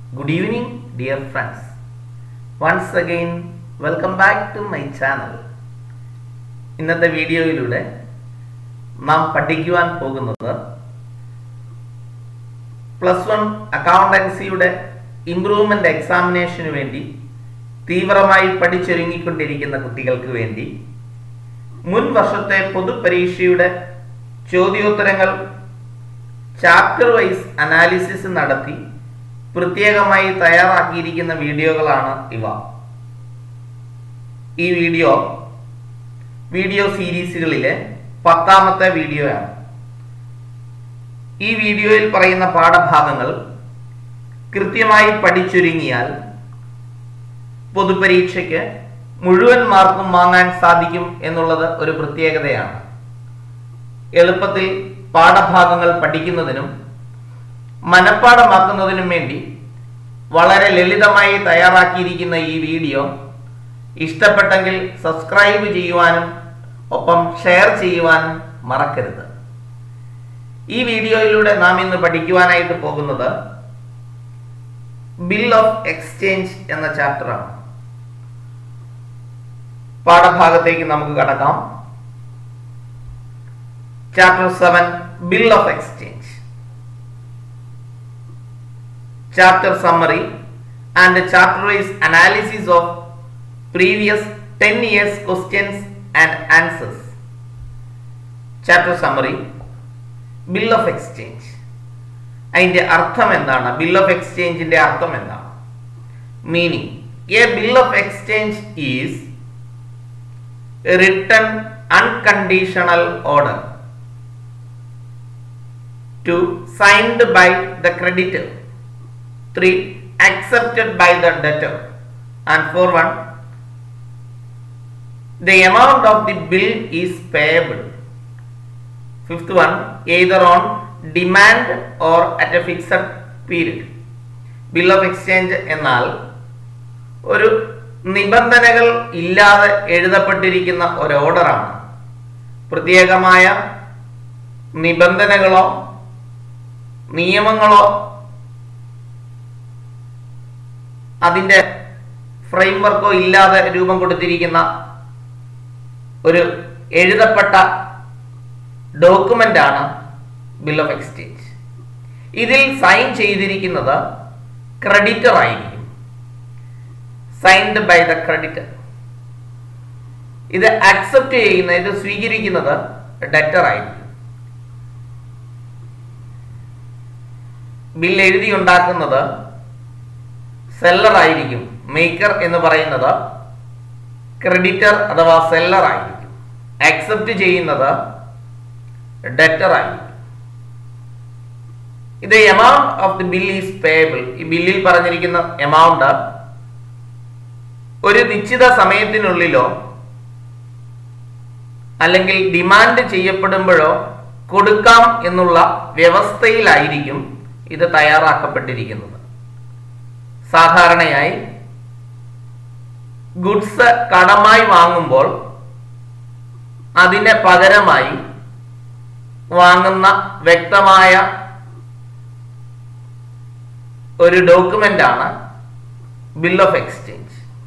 Good evening, dear friends. Once again, welcome back to my channel. ഇന്നത്തെ വീഡിയോയിലൂടെ നാം പഠിക്കുവാൻ പോകുന്നത് പ്ലസ് വൺ അക്കൗണ്ടൻസിയുടെ ഇംപ്രൂവ്മെന്റ് എക്സാമിനേഷന് വേണ്ടി തീവ്രമായി പഠിച്ചൊരുങ്ങിക്കൊണ്ടിരിക്കുന്ന കുട്ടികൾക്ക് വേണ്ടി മുൻ വർഷത്തെ പൊതുപരീക്ഷയുടെ ചോദ്യോത്തരങ്ങൾ ചാപ്റ്റർ വൈസ് അനാലിസിസ് നടത്തി പ്രത്യേകമായി തയ്യാറാക്കിയിരിക്കുന്ന വീഡിയോകളാണ് ഇവ ഈ വീഡിയോ വീഡിയോ സീരീസുകളിലെ പത്താമത്തെ വീഡിയോയാണ് ഈ വീഡിയോയിൽ പറയുന്ന പാഠഭാഗങ്ങൾ കൃത്യമായി പഠിച്ചൊരുങ്ങിയാൽ പൊതുപരീക്ഷയ്ക്ക് മുഴുവൻ മാർക്കും വാങ്ങാൻ സാധിക്കും എന്നുള്ളത് ഒരു പ്രത്യേകതയാണ് എളുപ്പത്തിൽ പാഠഭാഗങ്ങൾ പഠിക്കുന്നതിനും മനഃപ്പാടമാക്കുന്നതിനും വേണ്ടി വളരെ ലളിതമായി തയ്യാറാക്കിയിരിക്കുന്ന ഈ വീഡിയോ ഇഷ്ടപ്പെട്ടെങ്കിൽ സബ്സ്ക്രൈബ് ചെയ്യുവാനും ഒപ്പം ഷെയർ ചെയ്യുവാനും മറക്കരുത് ഈ വീഡിയോയിലൂടെ നാം ഇന്ന് പഠിക്കുവാനായിട്ട് പോകുന്നത് ബിൽ ഓഫ് എക്സ്ചേഞ്ച് എന്ന ചാപ്റ്ററാണ് പാഠഭാഗത്തേക്ക് നമുക്ക് കടക്കാം chapter seven bill of exchange chapter summary and chapter wise analysis of previous 10 years questions and answers. Chapter summary bill of exchange അതിന്റെ അർത്ഥം എന്താണ് ബിൽ ഓഫ് എക്സ്ചേഞ്ചിന്റെ അർത്ഥം എന്താണ് meaning a bill of exchange is written unconditional order to signed by the creditor 3 accepted by the debtor and for one the amount of the bill is payable fifth one either on demand or at a fixed period bill of exchange എന്നാൽ ഒരു നിബന്ധനകൾ ഇല്ലാതെ എഴുതപ്പെട്ടിരിക്കുന്ന ഒരു ഓർഡറാണ് പ്രത്യേകമായ നിബന്ധനകളോ നിയമങ്ങളോ അതിന്റെ ഫ്രെയിംവർക്കോ ഇല്ലാതെ രൂപം കൊടുത്തിരിക്കുന്ന ഒരു എഴുതപ്പെട്ട ഡോക്യുമെന്റ് ആണ് ബിൽ ഓഫ് എക്സ്ചേഞ്ച് ഇതിൽ സൈൻ ചെയ്തിരിക്കുന്നത് ക്രെഡിറ്റർ ആയിരിക്കും സൈൻഡ് ബൈ ദ ക്രെഡിറ്റർ ഇത് അക്സെപ്റ്റ് ചെയ്യുന്ന ഇത് സ്വീകരിക്കുന്നത് ഡെറ്റർ ആയിരിക്കും ബിൽ എഴുതി ഉണ്ടാക്കുന്നത് സെല്ലർ ആയിരിക്കും മേക്കർ എന്ന് പറയുന്നത് ക്രെഡിറ്റർ അഥവാ സെല്ലർ ആയിരിക്കും അക്സെപ്റ്റ് ചെയ്യുന്നത് ഡെറ്റർ ആയിരിക്കും ഇത് amount of the bill is payable ഈ ബില്ലിൽ പറഞ്ഞിരിക്കുന്ന എമൗണ്ട് ഒരു നിശ്ചിത സമയത്തിനുള്ളിലോ അല്ലെങ്കിൽ ഡിമാൻഡ് ചെയ്യപ്പെടുമ്പോഴോ കൊടുക്കാം എന്നുള്ള വ്യവസ്ഥയിലായിരിക്കും ഇത് തയ്യാറാക്കപ്പെട്ടിരിക്കുന്നത് സാധാരണയായി ഗുഡ്സ് കടമായി വാങ്ങുമ്പോൾ അതിന് പകരമായി വാങ്ങുന്ന വ്യക്തമായ ഒരു ഡോക്യുമെന്റ് ആണ് ബിൽ ഓഫ് എക്സ്ചേഞ്ച്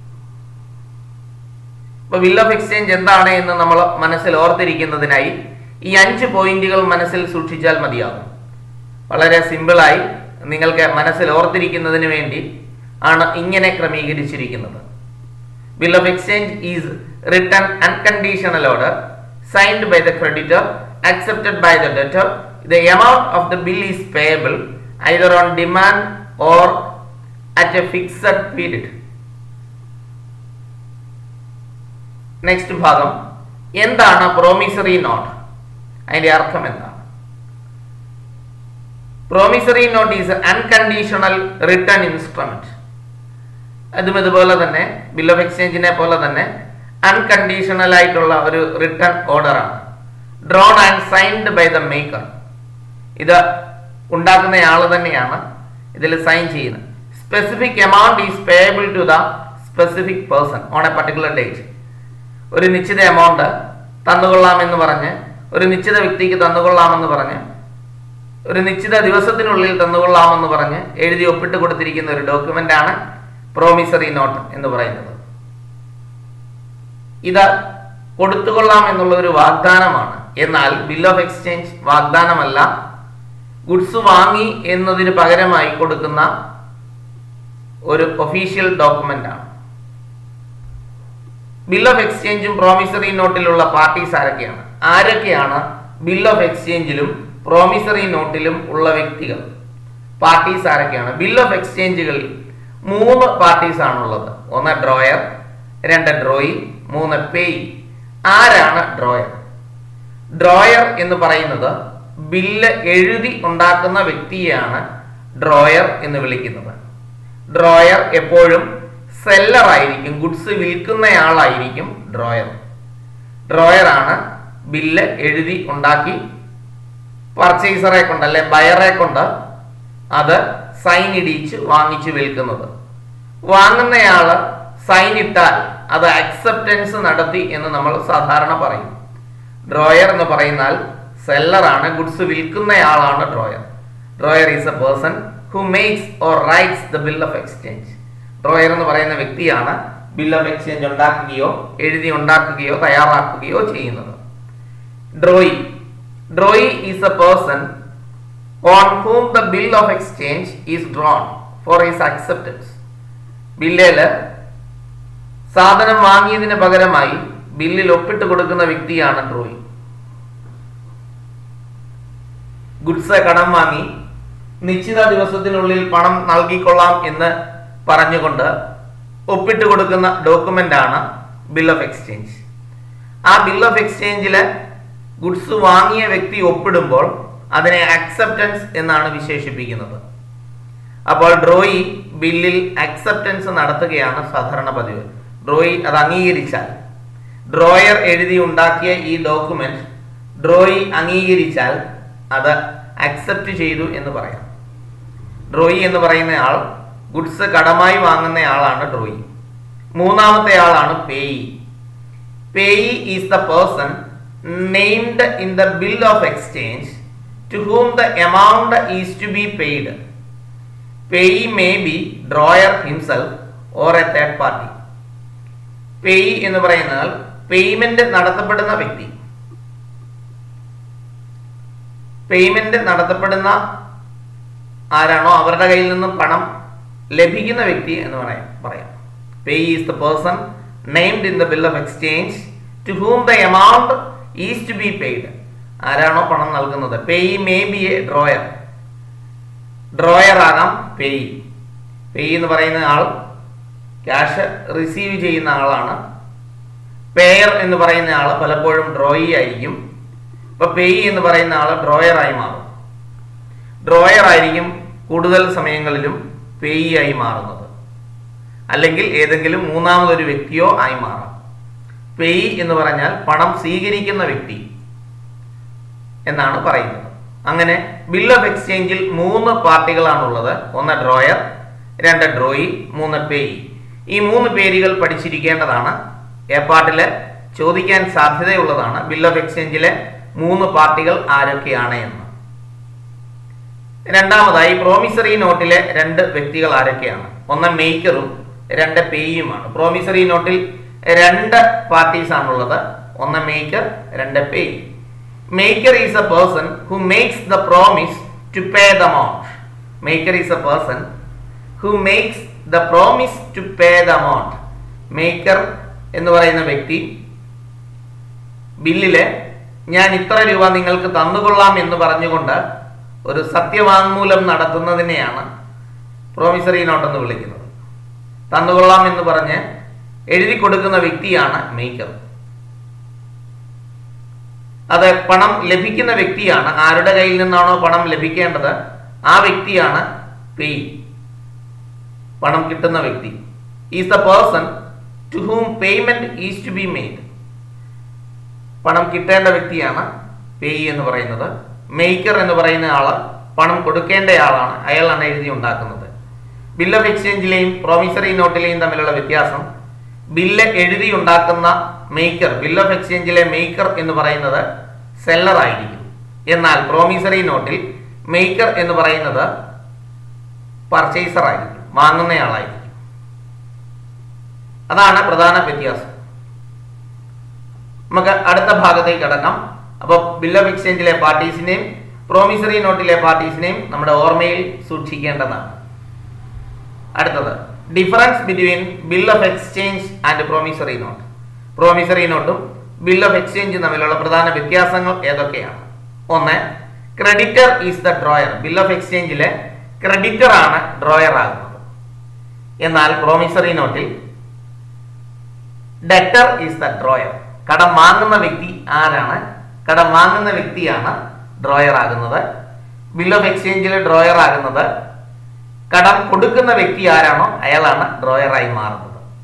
ഇപ്പൊ ബിൽ ഓഫ് എക്സ്ചേഞ്ച് എന്താണ് എന്ന് നമ്മൾ മനസ്സിൽ ഓർത്തിരിക്കുന്നതിനായി ഈ അഞ്ച് പോയിന്റുകൾ മനസ്സിൽ സൂക്ഷിച്ചാൽ മതിയാകും വളരെ സിമ്പിളായി നിങ്ങൾക്ക് മനസ്സിൽ ഓർത്തിരിക്കുന്നതിന് വേണ്ടി ആണ് ഇങ്ങനെ ക്രമീകരിച്ചിരിക്കുന്നത് bill of exchange is written unconditional order signed by the creditor accepted by the debtor the amount of the bill is payable either on demand or at a fixed period next ഭാഗം എന്താണ് promissory note അതിന്റെ അർത്ഥം എന്താണ് promissory note is unconditional written instrument അതും ഇതുപോലെ തന്നെ bill of എക്സ്ചേഞ്ചിനെ പോലെ തന്നെ അൺകണ്ടീഷണൽ ആയിട്ടുള്ള ഒരു റിട്ടേൺ ഓർഡറാണ് drawn and signed by the maker ഇത് ഉണ്ടാക്കുന്നയാൾ തന്നെയാണ് ഇതിൽ സൈൻ ചെയ്യുന്നത് specific amount is payable to the specific person on a particular date ഒരു നിശ്ചിത എമൗണ്ട് തന്നുകൊള്ളാമെന്ന് പറഞ്ഞ് ഒരു നിശ്ചിത വ്യക്തിക്ക് തന്നുകൊള്ളാമെന്ന് പറഞ്ഞ് ഒരു നിശ്ചിത ദിവസത്തിനുള്ളിൽ തന്നുകൊള്ളാമെന്ന് പറഞ്ഞ് എഴുതി ഒപ്പിട്ട് കൊടുത്തിരിക്കുന്ന ഒരു ഡോക്യുമെന്റ് ആണ് പ്രോമിസറി നോട്ട് എന്ന് പറയുന്നത് ഇത് കൊടുത്തുകൊള്ളാം എന്നുള്ള ഒരു വാഗ്ദാനമാണ് എന്നാൽ ബിൽ ഓഫ് എക്സ്ചേഞ്ച് വാഗ്ദാനമല്ല ഗുഡ്സ് വാങ്ങി എന്നതിന് പകരമായി കൊടുക്കുന്ന ഒരു ഒഫീഷ്യൽ ഡോക്യുമെന്റ് ആണ് ബിൽ ഓഫ് എക്സ്ചേഞ്ചും പ്രോമിസറി നോട്ടിലുള്ള പാർട്ടീസ് ആരൊക്കെയാണ് ആരൊക്കെയാണ് ബിൽ ഓഫ് എക്സ്ചേഞ്ചിലും പ്രോമിസറി നോട്ടിലും ഉള്ള വ്യക്തികൾ പാർട്ടീസ് ആരൊക്കെയാണ് ബിൽ ഓഫ് എക്സ്ചേഞ്ചുകളിൽ മൂന്ന് പാർട്ടീസ് ആണുള്ളത് ഒന്ന് ഡ്രോയർ രണ്ട് ഡ്രോയി മൂന്ന് പേയി ആരാണ് ഡ്രോയർ ഡ്രോയർ എന്ന് പറയുന്നത് ബില്ല് എഴുതി ഉണ്ടാക്കുന്ന വ്യക്തിയെയാണ് ഡ്രോയർ എന്ന് വിളിക്കുന്നത് ഡ്രോയർ എപ്പോഴും സെല്ലർ ആയിരിക്കും ഗുഡ്സ് വിൽക്കുന്നയാളായിരിക്കും ഡ്രോയർ ഡ്രോയർ ആണ് ബില്ല് എഴുതി ഉണ്ടാക്കി പർച്ചേസറെ കൊണ്ട് അല്ലെ ബയറെ കൊണ്ട് അത് സൈൻ ഇടിച്ച് വാങ്ങിച്ചു വിൽക്കുന്നത് വാങ്ങുന്നയാള് സൈൻ ഇട്ടാൽ അത് അക്സെപ്റ്റൻസ് നടത്തി എന്ന് നമ്മൾ സാധാരണ പറയും ഡ്രോയർ എന്ന് പറയുന്നാൽ സെല്ലറാണ് ഗുഡ്സ് വിൽക്കുന്നയാളാണ് drawer drawer is a person who makes or writes the bill of exchange drawer എന്ന് പറയുന്ന വ്യക്തിയാണ് ബിൽ ഓഫ് എക്സ്ചേഞ്ച് ഉണ്ടാക്കുകയോ എഴുതി ഉണ്ടാക്കുകയോ തയ്യാറാക്കുകയോ ചെയ്യുന്നത് drawee drawee is a person on whom the bill of exchange is drawn for his acceptance ബില്ലേല് സാധനം വാങ്ങിയതിന് പകരമായി ബില്ലിൽ ഒപ്പിട്ട് കൊടുക്കുന്ന വ്യക്തിയാണ് ഡ്രോയി ഗുഡ്സ് കടം വാങ്ങി നിശ്ചിത ദിവസത്തിനുള്ളിൽ പണം നൽകിക്കൊള്ളാം എന്ന് പറഞ്ഞുകൊണ്ട് ഒപ്പിട്ട് കൊടുക്കുന്ന ഡോക്യുമെന്റ് ആണ് ബിൽ ഓഫ് എക്സ്ചേഞ്ച് ആ ബിൽ ഓഫ് എക്സ്ചേഞ്ചില് ഗുഡ്സ് വാങ്ങിയ വ്യക്തി ഒപ്പിടുമ്പോൾ അതിനെ അക്സെപ്റ്റൻസ് എന്നാണ് വിശേഷിപ്പിക്കുന്നത് അപ്പോൾ ഡ്രോയി ബില്ലിൽ അക്സെപ്റ്റൻസ് നടത്തുകയാണ് സാധാരണ പതിവ് ഡ്രോയി അത് അംഗീകരിച്ചാൽ ഡ്രോയർ എഴുതി ഉണ്ടാക്കിയ ഈ ഡോക്യുമെന്റ് ഡ്രോയി അംഗീകരിച്ചാൽ അത് അക്സെപ്റ്റ് ചെയ്തു എന്ന് പറയാം ഡ്രോയി എന്ന് പറയുന്ന ആൾ ഗുഡ്സ് കടമായി വാങ്ങുന്ന ആളാണ് ഡ്രോയി മൂന്നാമത്തെ ആളാണ് payee payee is the person named in the bill of exchange to whom the amount is to be paid payee may be drawer himself or a third party payee എന്ന് പറയുന്നാൽ payment നടത്തപ്പെടുന്ന വ്യക്തി payment നടത്തപ്പെടുന്ന ആരാണോ അവരുടെ കയ്യിൽ നിന്നും പണം ലഭിക്കുന്ന വ്യക്തി എന്ന് പറയാം പറയാം payee is the person named in the bill of exchange to whom the amount is to be paid ആരാണോ പണം നൽകുന്നത് payee may be a drawer drawer ആകാം പേയി പേയി എന്ന് പറയുന്ന ആൾ ക്യാഷ് റിസീവ് ചെയ്യുന്ന ആളാണ് പേയർ എന്ന് പറയുന്ന ആൾ പലപ്പോഴും ഡ്രോയി ആയിരിക്കും ഇപ്പൊ പേയി എന്ന് പറയുന്ന ആൾ ഡ്രോയർ ആയി മാറും ഡ്രോയർ ആയിരിക്കും കൂടുതൽ സമയങ്ങളിലും പേയി ആയി മാറുന്നത് അല്ലെങ്കിൽ ഏതെങ്കിലും മൂന്നാമതൊരു വ്യക്തിയോ ആയി മാറാം പേയി എന്ന് പറഞ്ഞാൽ പണം സ്വീകരിക്കുന്ന വ്യക്തി എന്നാണ് പറയുന്നത് അങ്ങനെ ബിൽ ഓഫ് എക്സ്ചേഞ്ചിൽ മൂന്ന് പാർട്ടികളാണുള്ളത് ഒന്ന് ഡ്രോയർ രണ്ട് ഡ്രോയി മൂന്ന് പേയി ഈ മൂന്ന് പേരുകൾ പഠിച്ചിരിക്കേണ്ടതാണ് എ പാർട്ടില് ചോദിക്കാൻ സാധ്യതയുള്ളതാണ് ബിൽ ഓഫ് എക്സ്ചേഞ്ചിലെ മൂന്ന് പാർട്ടികൾ ആരൊക്കെയാണ് എന്ന് രണ്ടാമതായി പ്രോമിസറി നോട്ടിലെ രണ്ട് വ്യക്തികൾ ആരൊക്കെയാണ് ഒന്ന് മേക്കറും രണ്ട് പേയുമാണ് പ്രോമിസറി നോട്ടിൽ രണ്ട് പാർട്ടീസ് ആണുള്ളത് ഒന്ന് മേക്കർ രണ്ട് payee maker is a person who makes the promise to pay the amount maker is a person who makes the promise to pay the amount maker എന്ന് പറയുന്ന വ്യക്തി ബില്ലില് ഞാൻ ഇത്ര രൂപ നിങ്ങൾക്ക് തന്നുകൊള്ളാം എന്ന് പറഞ്ഞുകൊണ്ട് ഒരു സത്യവാങ്മൂലം നടത്തുന്നതിനെയാണ് പ്രോമിസറി നോട്ട് എന്ന് വിളിക്കുന്നത് തന്നുകൊള്ളാം എന്ന് പറഞ്ഞ് എഴുതി കൊടുക്കുന്ന വ്യക്തിയാണ് മേക്കർ അത് പണം ലഭിക്കുന്ന വ്യക്തിയാണ് ആരുടെ കയ്യിൽ നിന്നാണോ പണം ലഭിക്കേണ്ടത് ആ വ്യക്തിയാണ് പേയ് പണം കിട്ടുന്ന വ്യക്തി is the person to whom payment is to be made പണം കിട്ടേണ്ട വ്യക്തിയാണ് പേയ് എന്ന് പറയുന്നത് മേക്കർ എന്ന് പറയുന്ന ആള് പണം കൊടുക്കേണ്ട ആളാണ് അയാളാണ് എഴുതി ഉണ്ടാക്കുന്നത് ബിൽ ഓഫ് എക്സ്ചേഞ്ചിലെയും പ്രോമിസറി നോട്ടിലെയും തമ്മിലുള്ള വ്യത്യാസം ബില്ല് എഴുതി ഉണ്ടാക്കുന്ന മേക്കർ ബിൽ ഓഫ് എക്സ്ചേഞ്ചിലെ മേക്കർ എന്ന് പറയുന്നത് സെല്ലർ ആയിരിക്കും എന്നാൽ പ്രോമിസറി നോട്ടിൽ മേക്കർ എന്ന് പറയുന്നത് പർച്ചേസർ ആയിരിക്കും വാങ്ങുന്നയാളായിരിക്കും അതാണ് പ്രധാന വ്യത്യാസം നമുക്ക് അടുത്ത ഭാഗത്തേക്ക് കടക്കാം അപ്പോൾ ബിൽ ഓഫ് എക്സ്ചേഞ്ചിലെ പാർട്ടീസിനെയും പ്രോമിസറി നോട്ടിലെ പാർട്ടീസിനെയും നമ്മുടെ ഓർമ്മയിൽ സൂക്ഷിക്കേണ്ടതാണ് അടുത്തത് difference between bill of exchange and promissory note promissory നോട്ടും ബിൽ ഓഫ് എക്സ്ചേഞ്ച് തമ്മിലുള്ള പ്രധാന വ്യത്യാസങ്ങൾ ഏതൊക്കെയാണ് ഒന്ന് creditor is the drawer bill of എക്സ്ചേഞ്ചിലെ ക്രെഡിറ്റർ ആണ് ഡ്രോയർ ആകുന്നത് എന്നാൽ പ്രോമിസറി നോട്ടിൽ ഡെറ്റർ ഈസ് ദ ഡ്രോയർ കടം വാങ്ങുന്ന വ്യക്തി ആരാണ് കടം വാങ്ങുന്ന വ്യക്തിയാണ് ഡ്രോയർ ആകുന്നത് ബിൽ ഓഫ് എക്സ്ചേഞ്ചിൽ ഡ്രോയർ ആകുന്നത് കടം കൊടുക്കുന്ന വ്യക്തി ആരാണോ അയാളാണ് ഡ്രോയറായി മാറുന്നത്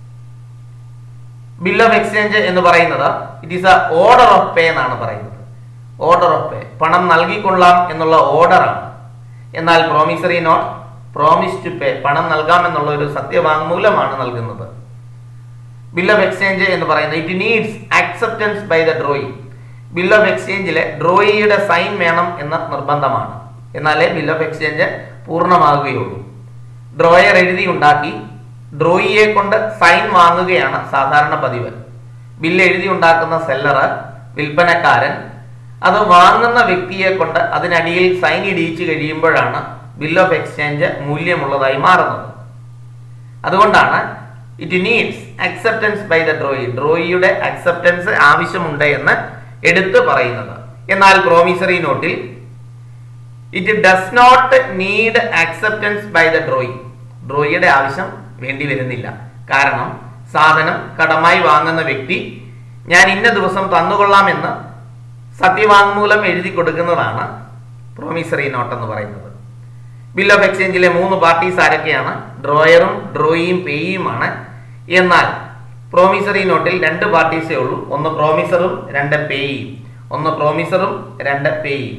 ബിൽ ഓഫ് എക്സ്ചേഞ്ച് എന്ന് പറയുന്നത് it is a order of pay എന്നാണ് പറയുന്നത് ഓർഡർ ഓഫ് പേ പണം നൽകിക്കൊള്ളാം എന്നുള്ള ഓർഡറാണ് എന്നാൽ promissory note promise to pay പണം നൽകാം എന്നുള്ള ഒരു സത്യവാങ്മൂലമാണ് നൽകുന്നത് ബിൽ ഓഫ് എക്സ്ചേഞ്ച് എന്ന് പറയുന്നത് it needs acceptance by the drawee bill of എക്സ്ചേഞ്ചിലെ ഡ്രോയിയുടെ സൈൻ വേണം എന്ന നിർബന്ധമാണ് എന്നാലേ ബിൽ ഓഫ് എക്സ്ചേഞ്ച് പൂർണ്ണമാകുകയുള്ളൂ ഡ്രോയർ എഴുതി ഉണ്ടാക്കി ഡ്രോയിയെ കൊണ്ട് സൈൻ വാങ്ങുകയാണ് സാധാരണ പതിവ് ബില്ല് എഴുതി ഉണ്ടാക്കുന്ന സെല്ലർ വിൽപ്പനക്കാരൻ അത് വാങ്ങുന്ന വ്യക്തിയെ കൊണ്ട് അതിനടിയിൽ സൈൻ ഇടിയിച്ചു കഴിയുമ്പോഴാണ് ബിൽ ഓഫ് എക്സ്ചേഞ്ച് മൂല്യമുള്ളതായി മാറുന്നത് അതുകൊണ്ടാണ് it needs acceptance by the drawee ഡ്രോയിയുടെ അക്സെപ്റ്റൻസ് ആവശ്യമുണ്ട് എന്ന് എടുത്തു പറയുന്നത് എന്നാൽ പ്രോമിസറി നോട്ടിൽ it does not need acceptance by the drawee ഡ്രോയിയുടെ ആവശ്യം വേണ്ടി വരുന്നില്ല കാരണം സാധനം കടമായി വാങ്ങുന്ന വ്യക്തി ഞാൻ ഇന്ന ദിവസം തന്നുകൊള്ളാമെന്ന് സത്യവാങ്മൂലം എഴുതി കൊടുക്കുന്നതാണ് പ്രോമിസറി നോട്ട് എന്ന് പറയുന്നത് ബിൽ ഓഫ് എക്സ്ചേഞ്ചിലെ മൂന്ന് പാർട്ടീസ് ആരൊക്കെയാണ് ഡ്രോയറും ഡ്രോയിയും പേയിയുമാണ് എന്നാൽ പ്രോമിസറി നോട്ടിൽ രണ്ട് പാർട്ടീസേ ഉള്ളൂ ഒന്ന് പ്രോമിസറും രണ്ട് പേയിയും ഒന്ന് പ്രോമിസറും രണ്ട് പേയിയും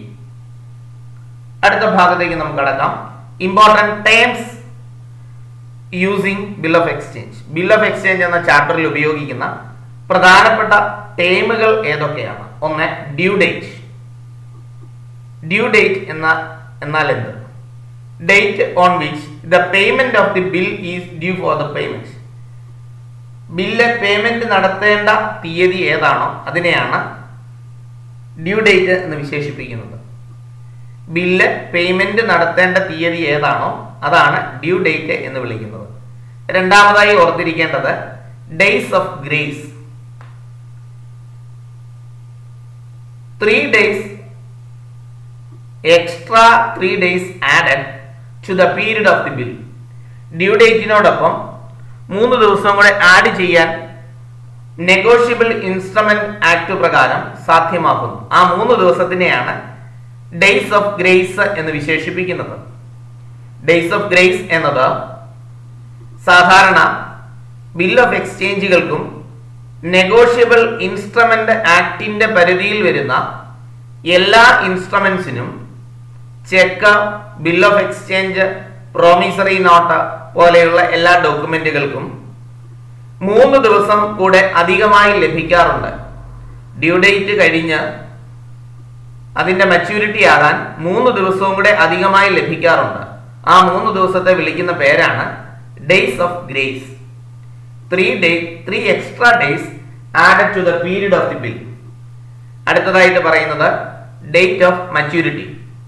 അടുത്ത ഭാഗത്തേക്ക് നമുക്ക് കടക്കാം important terms using bill of exchange bill of exchange എന്ന ചാപ്റ്ററിൽ ഉപയോഗിക്കുന്ന പ്രധാനപ്പെട്ട ടേമുകൾ ഏതൊക്കെയാണ് ഒന്ന് ഡ്യൂ ഡേറ്റ് ഡ്യൂ ഡേറ്റ് എന്ന എന്നാൽ എന്ത് date on which the payment of the bill is due for the payment bill payment നടത്തേണ്ട തീയതി ഏതാണോ അതിനെയാണ് ഡ്യൂ ഡേറ്റ് എന്ന് വിശേഷിപ്പിക്കുന്നത് ബില്ല് പേയ്മെന്റ് നടത്തേണ്ട തീയതി ഏതാണോ അതാണ് ഡ്യൂ ഡേറ്റ് എന്ന് വിളിക്കുന്നത് രണ്ടാമതായി ഓർത്തിരിക്കേണ്ടത് days of grace three days extra three days added to the period of the bill due ഡേറ്റിനോടൊപ്പം മൂന്ന് ദിവസം കൂടെ ആഡ് ചെയ്യാൻ നെഗോഷ്യബിൾ ഇൻസ്ട്രുമെന്റ് ആക്ട് പ്രകാരം സാധ്യമാക്കുന്നു ആ മൂന്ന് ദിവസത്തിനെയാണ് ഡേയ്സ് ഓഫ് ഗ്രേസ് എന്ന് വിശേഷിപ്പിക്കുന്നത് ഡേയ്സ് ഓഫ് ഗ്രേസ് എന്നത് സാധാരണ ബിൽ ഓഫ് എക്സ്ചേഞ്ചുകൾക്കും നെഗോഷ്യബിൾ ഇൻസ്ട്രുമെന്റ് ആക്ടിന്റെ പരിധിയിൽ വരുന്ന എല്ലാ ഇൻസ്ട്രുമെന്റ്സിനും cheque bill of exchange promissory note പോലെയുള്ള എല്ലാ ഡോക്യുമെന്റുകൾക്കും മൂന്ന് ദിവസം കൂടെ അധികമായി ലഭിക്കാറുണ്ട് ഡ്യൂ ഡേറ്റ് കഴിഞ്ഞ് അതിന്റെ മെച്യൂരിറ്റി ആകാൻ മൂന്ന് ദിവസവും കൂടെ അധികമായി ലഭിക്കാറുണ്ട് ആ മൂന്ന് ദിവസത്തെ വിളിക്കുന്ന പേരാണ് days of grace three day three extra days added to the period of the bill അടുത്തതായിട്ട് പറയുന്നത് date of maturity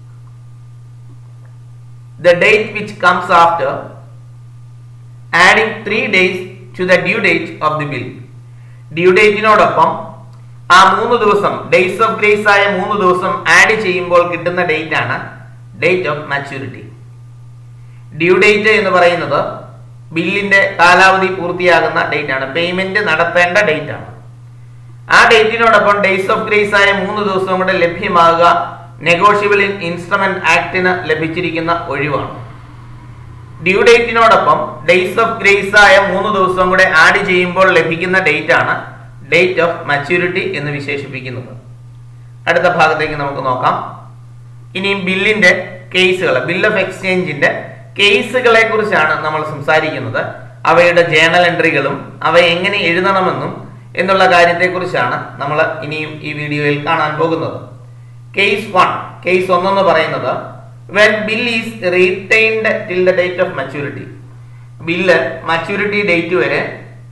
the date which comes after adding three days to the due date of the bill due ഡേറ്റിനോടൊപ്പം ആ മൂന്ന് ദിവസം days of grace ആയ മൂന്ന് ദിവസം add ചെയ്യുമ്പോൾ കിട്ടുന്ന ഡേറ്റ് ആണ് date of maturity due date എന്ന് പറയുന്നത് ബില്ലിന്റെ കാലാവധി പൂർത്തിയാകുന്ന ഡേറ്റ് ആണ് പേയ്മെന്റ് നടത്തേണ്ട ഡേറ്റ് ആണ് ആ ഡേറ്റിനോടൊപ്പം ഡേയ്സ് ഓഫ് ഗ്രേസ് ആയ മൂന്ന് ദിവസം കൂടെ ലഭ്യമാകുക നെഗോഷ്യബിൾ ഇൻസ്ട്രുമെന്റ് ആക്ടിന് ലഭിച്ചിരിക്കുന്ന ഒഴിവാണ് ഡ്യൂ ഡേറ്റിനോടൊപ്പം ഡേയ്സ് ഓഫ് ഗ്രേസ് ആയ മൂന്ന് ദിവസം കൂടെ ആഡ് ചെയ്യുമ്പോൾ ലഭിക്കുന്ന ഡേറ്റ് ആണ് ഡേറ്റ് ഓഫ് മച്യൂരിറ്റി എന്ന് വിശേഷിപ്പിക്കുന്നത് അടുത്ത ഭാഗത്തേക്ക് നമുക്ക് നോക്കാം ഇനിയും ബില്ലിന്റെ കേസുകൾ ബിൽ ഓഫ് എക്സ്ചേഞ്ചിന്റെ കേസുകളെ കുറിച്ചാണ് നമ്മൾ സംസാരിക്കുന്നത് അവയുടെ ജേണൽ എൻട്രികളും അവ എങ്ങനെ എഴുതണമെന്നും എന്നുള്ള കാര്യത്തെക്കുറിച്ചാണ് നമ്മൾ ഇനിയും ഈ വീഡിയോയിൽ കാണാൻ പോകുന്നത് കേസ് വൺ കേസ് ഒന്നെന്ന് പറയുന്നത് when bill is retained till the date of maturity bill maturity date വരെ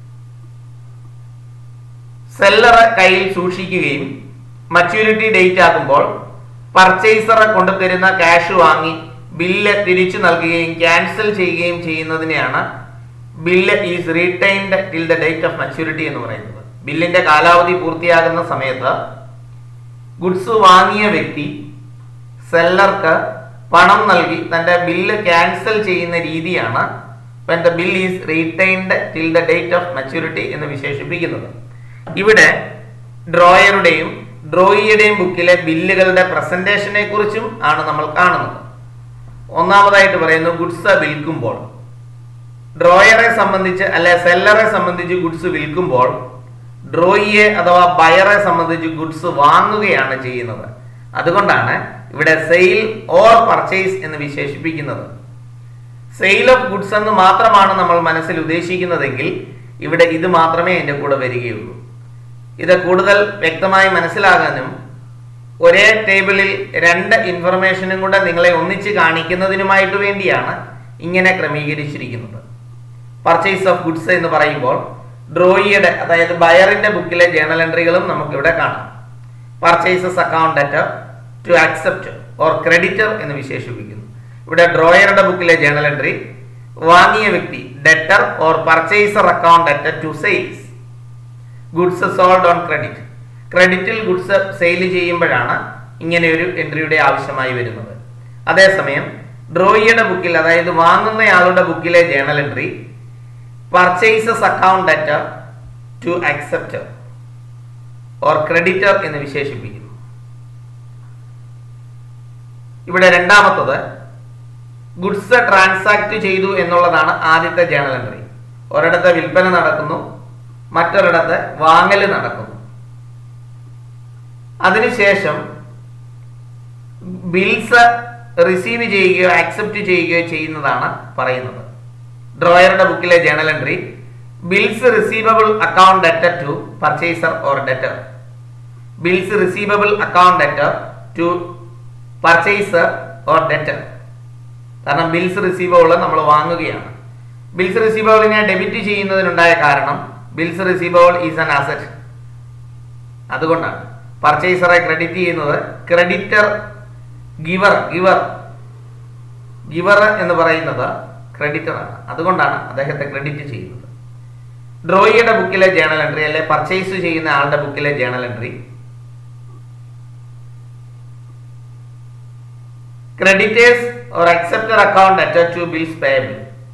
സെല്ലറെ കയ്യിൽ സൂക്ഷിക്കുകയും മച്യൂരിറ്റി ഡേറ്റ് ആകുമ്പോൾ പർച്ചേസറെ കൊണ്ടുതരുന്ന ക്യാഷ് വാങ്ങി ബില്ല് തിരിച്ചു നൽകുകയും ക്യാൻസൽ ചെയ്യുകയും ചെയ്യുന്നതിനെയാണ് bill is retained till the date of maturity എന്ന് പറയുന്നത് ബില്ലിന്റെ കാലാവധി പൂർത്തിയാകുന്ന സമയത്ത് ഗുഡ്സ് വാങ്ങിയ വ്യക്തി സെല്ലർക്ക് പണം നൽകി തന്റെ ബില്ല് ക്യാൻസൽ ചെയ്യുന്ന രീതിയാണ് when the bill is retained till the date of maturity എന്ന് വിശേഷിപ്പിക്കുന്നത് ഇവിടെ ഡ്രോയറുടെയും ഡ്രോയിയുടെയും ബുക്കിലെ ബില്ലുകളുടെ പ്രസന്റേഷനെ കുറിച്ചും ആണ് നമ്മൾ കാണുന്നത് ഒന്നാമതായിട്ട് പറയുന്നു ഗുഡ്സ് വിൽക്കുമ്പോൾ ഡ്രോയറെ സംബന്ധിച്ച് അല്ലെ സെല്ലറെ സംബന്ധിച്ച് ഗുഡ്സ് വിൽക്കുമ്പോൾ ഡ്രോയിയെ അഥവാ ബയറെ സംബന്ധിച്ച് ഗുഡ്സ് വാങ്ങുകയാണ് ചെയ്യുന്നത് അതുകൊണ്ടാണ് ഇവിടെ സെയിൽ ഓർ പർച്ചേസ് എന്ന് വിശേഷിപ്പിക്കുന്നത് സെയിൽ ഓഫ് ഗുഡ്സ് എന്ന് മാത്രമാണ് നമ്മൾ മനസ്സിൽ ഉദ്ദേശിക്കുന്നതെങ്കിൽ ഇവിടെ ഇത് മാത്രമേ അതിന്റെ കൂടെ വരികയുള്ളൂ ഇത് കൂടുതൽ വ്യക്തമായി മനസ്സിലാകാനും ഒരേ ടേബിളിൽ രണ്ട് ഇൻഫർമേഷനും കൂടെ നിങ്ങളെ ഒന്നിച്ച് കാണിക്കുന്നതിനുമായിട്ട് വേണ്ടിയാണ് ഇങ്ങനെ ക്രമീകരിച്ചിരിക്കുന്നത് പർച്ചേസ് ഓഫ് ഗുഡ്സ് എന്ന് പറയുമ്പോൾ ഡ്രോയിയുടെ അതായത് ബയറിന്റെ ബുക്കിലെ ജേണൽ എൻട്രികളും നമുക്കിവിടെ കാണാം purchases account debtor to accept or creditor എന്ന് വിശേഷിപ്പിക്കുന്നു ഇവിടെ ഡ്രോയറുടെ ബുക്കിലെ ജേണൽ എൻട്രി വാങ്ങിയ വ്യക്തി debtor or purchaser account debtor to sales goods sold on credit ക്രെഡിറ്റിൽ ഗുഡ്സ് സെയിൽ ചെയ്യുമ്പോഴാണ് ഇങ്ങനെ ഒരു എൻട്രിയുടെ ആവശ്യമായി വരുന്നത് അതേസമയം ഡ്രോയിയുടെ ബുക്കിൽ അതായത് വാങ്ങുന്നയാളുടെ ബുക്കിലെ journal entry purchases account debtor to acceptor or creditor എന്ന് വിശേഷിപ്പിക്കുന്നു ഇവിടെ രണ്ടാമത്തത് ഗുഡ്സ് ട്രാൻസാക്ട് ചെയ്തു എന്നുള്ളതാണ് ആദ്യത്തെ ജേണൽ എൻട്രി ഒരിടത്ത് വിൽപ്പന നടക്കുന്നു മറ്റൊരിടത്ത് വാങ്ങൽ നടക്കുന്നു അതിനുശേഷം ബിൽസ് റിസീവ് ചെയ്യുകയോ ആക്സെപ്റ്റ് ചെയ്യുകയോ ചെയ്യുന്നതാണ് പറയുന്നത് ഡ്രോയറുടെ ബുക്കിലെ journal entry bills receivable account debtor to purchaser or debtor bills receivable account debtor to purchaser or debtor കാരണം ബിൽസ് റിസീവബിൾ നമ്മൾ വാങ്ങുകയാണ് ബിൽസ് റിസീവബിളിനെ ഡെബിറ്റ് ചെയ്യുന്നതിനുണ്ടായ കാരണം bills receivable is an asset അതുകൊണ്ടാണ് പർച്ചേസറെ ക്രെഡിറ്റ് ചെയ്യുന്നത് ക്രെഡിറ്റർ ഗിവർ ഗിവർ ഗിവർ എന്ന് പറയുന്നത് ക്രെഡിറ്റർ ആണ് അതുകൊണ്ടാണ് അദ്ദേഹത്തെ ക്രെഡിറ്റ് ചെയ്യുന്നത് ഡ്രോയിയുടെ ബുക്കിലെ ജേണൽ എൻട്രി അല്ലെ പർച്ചേസ് ചെയ്യുന്ന ആളുടെ ബുക്കിലെ journal entry creditors or acceptor account attach to bills payable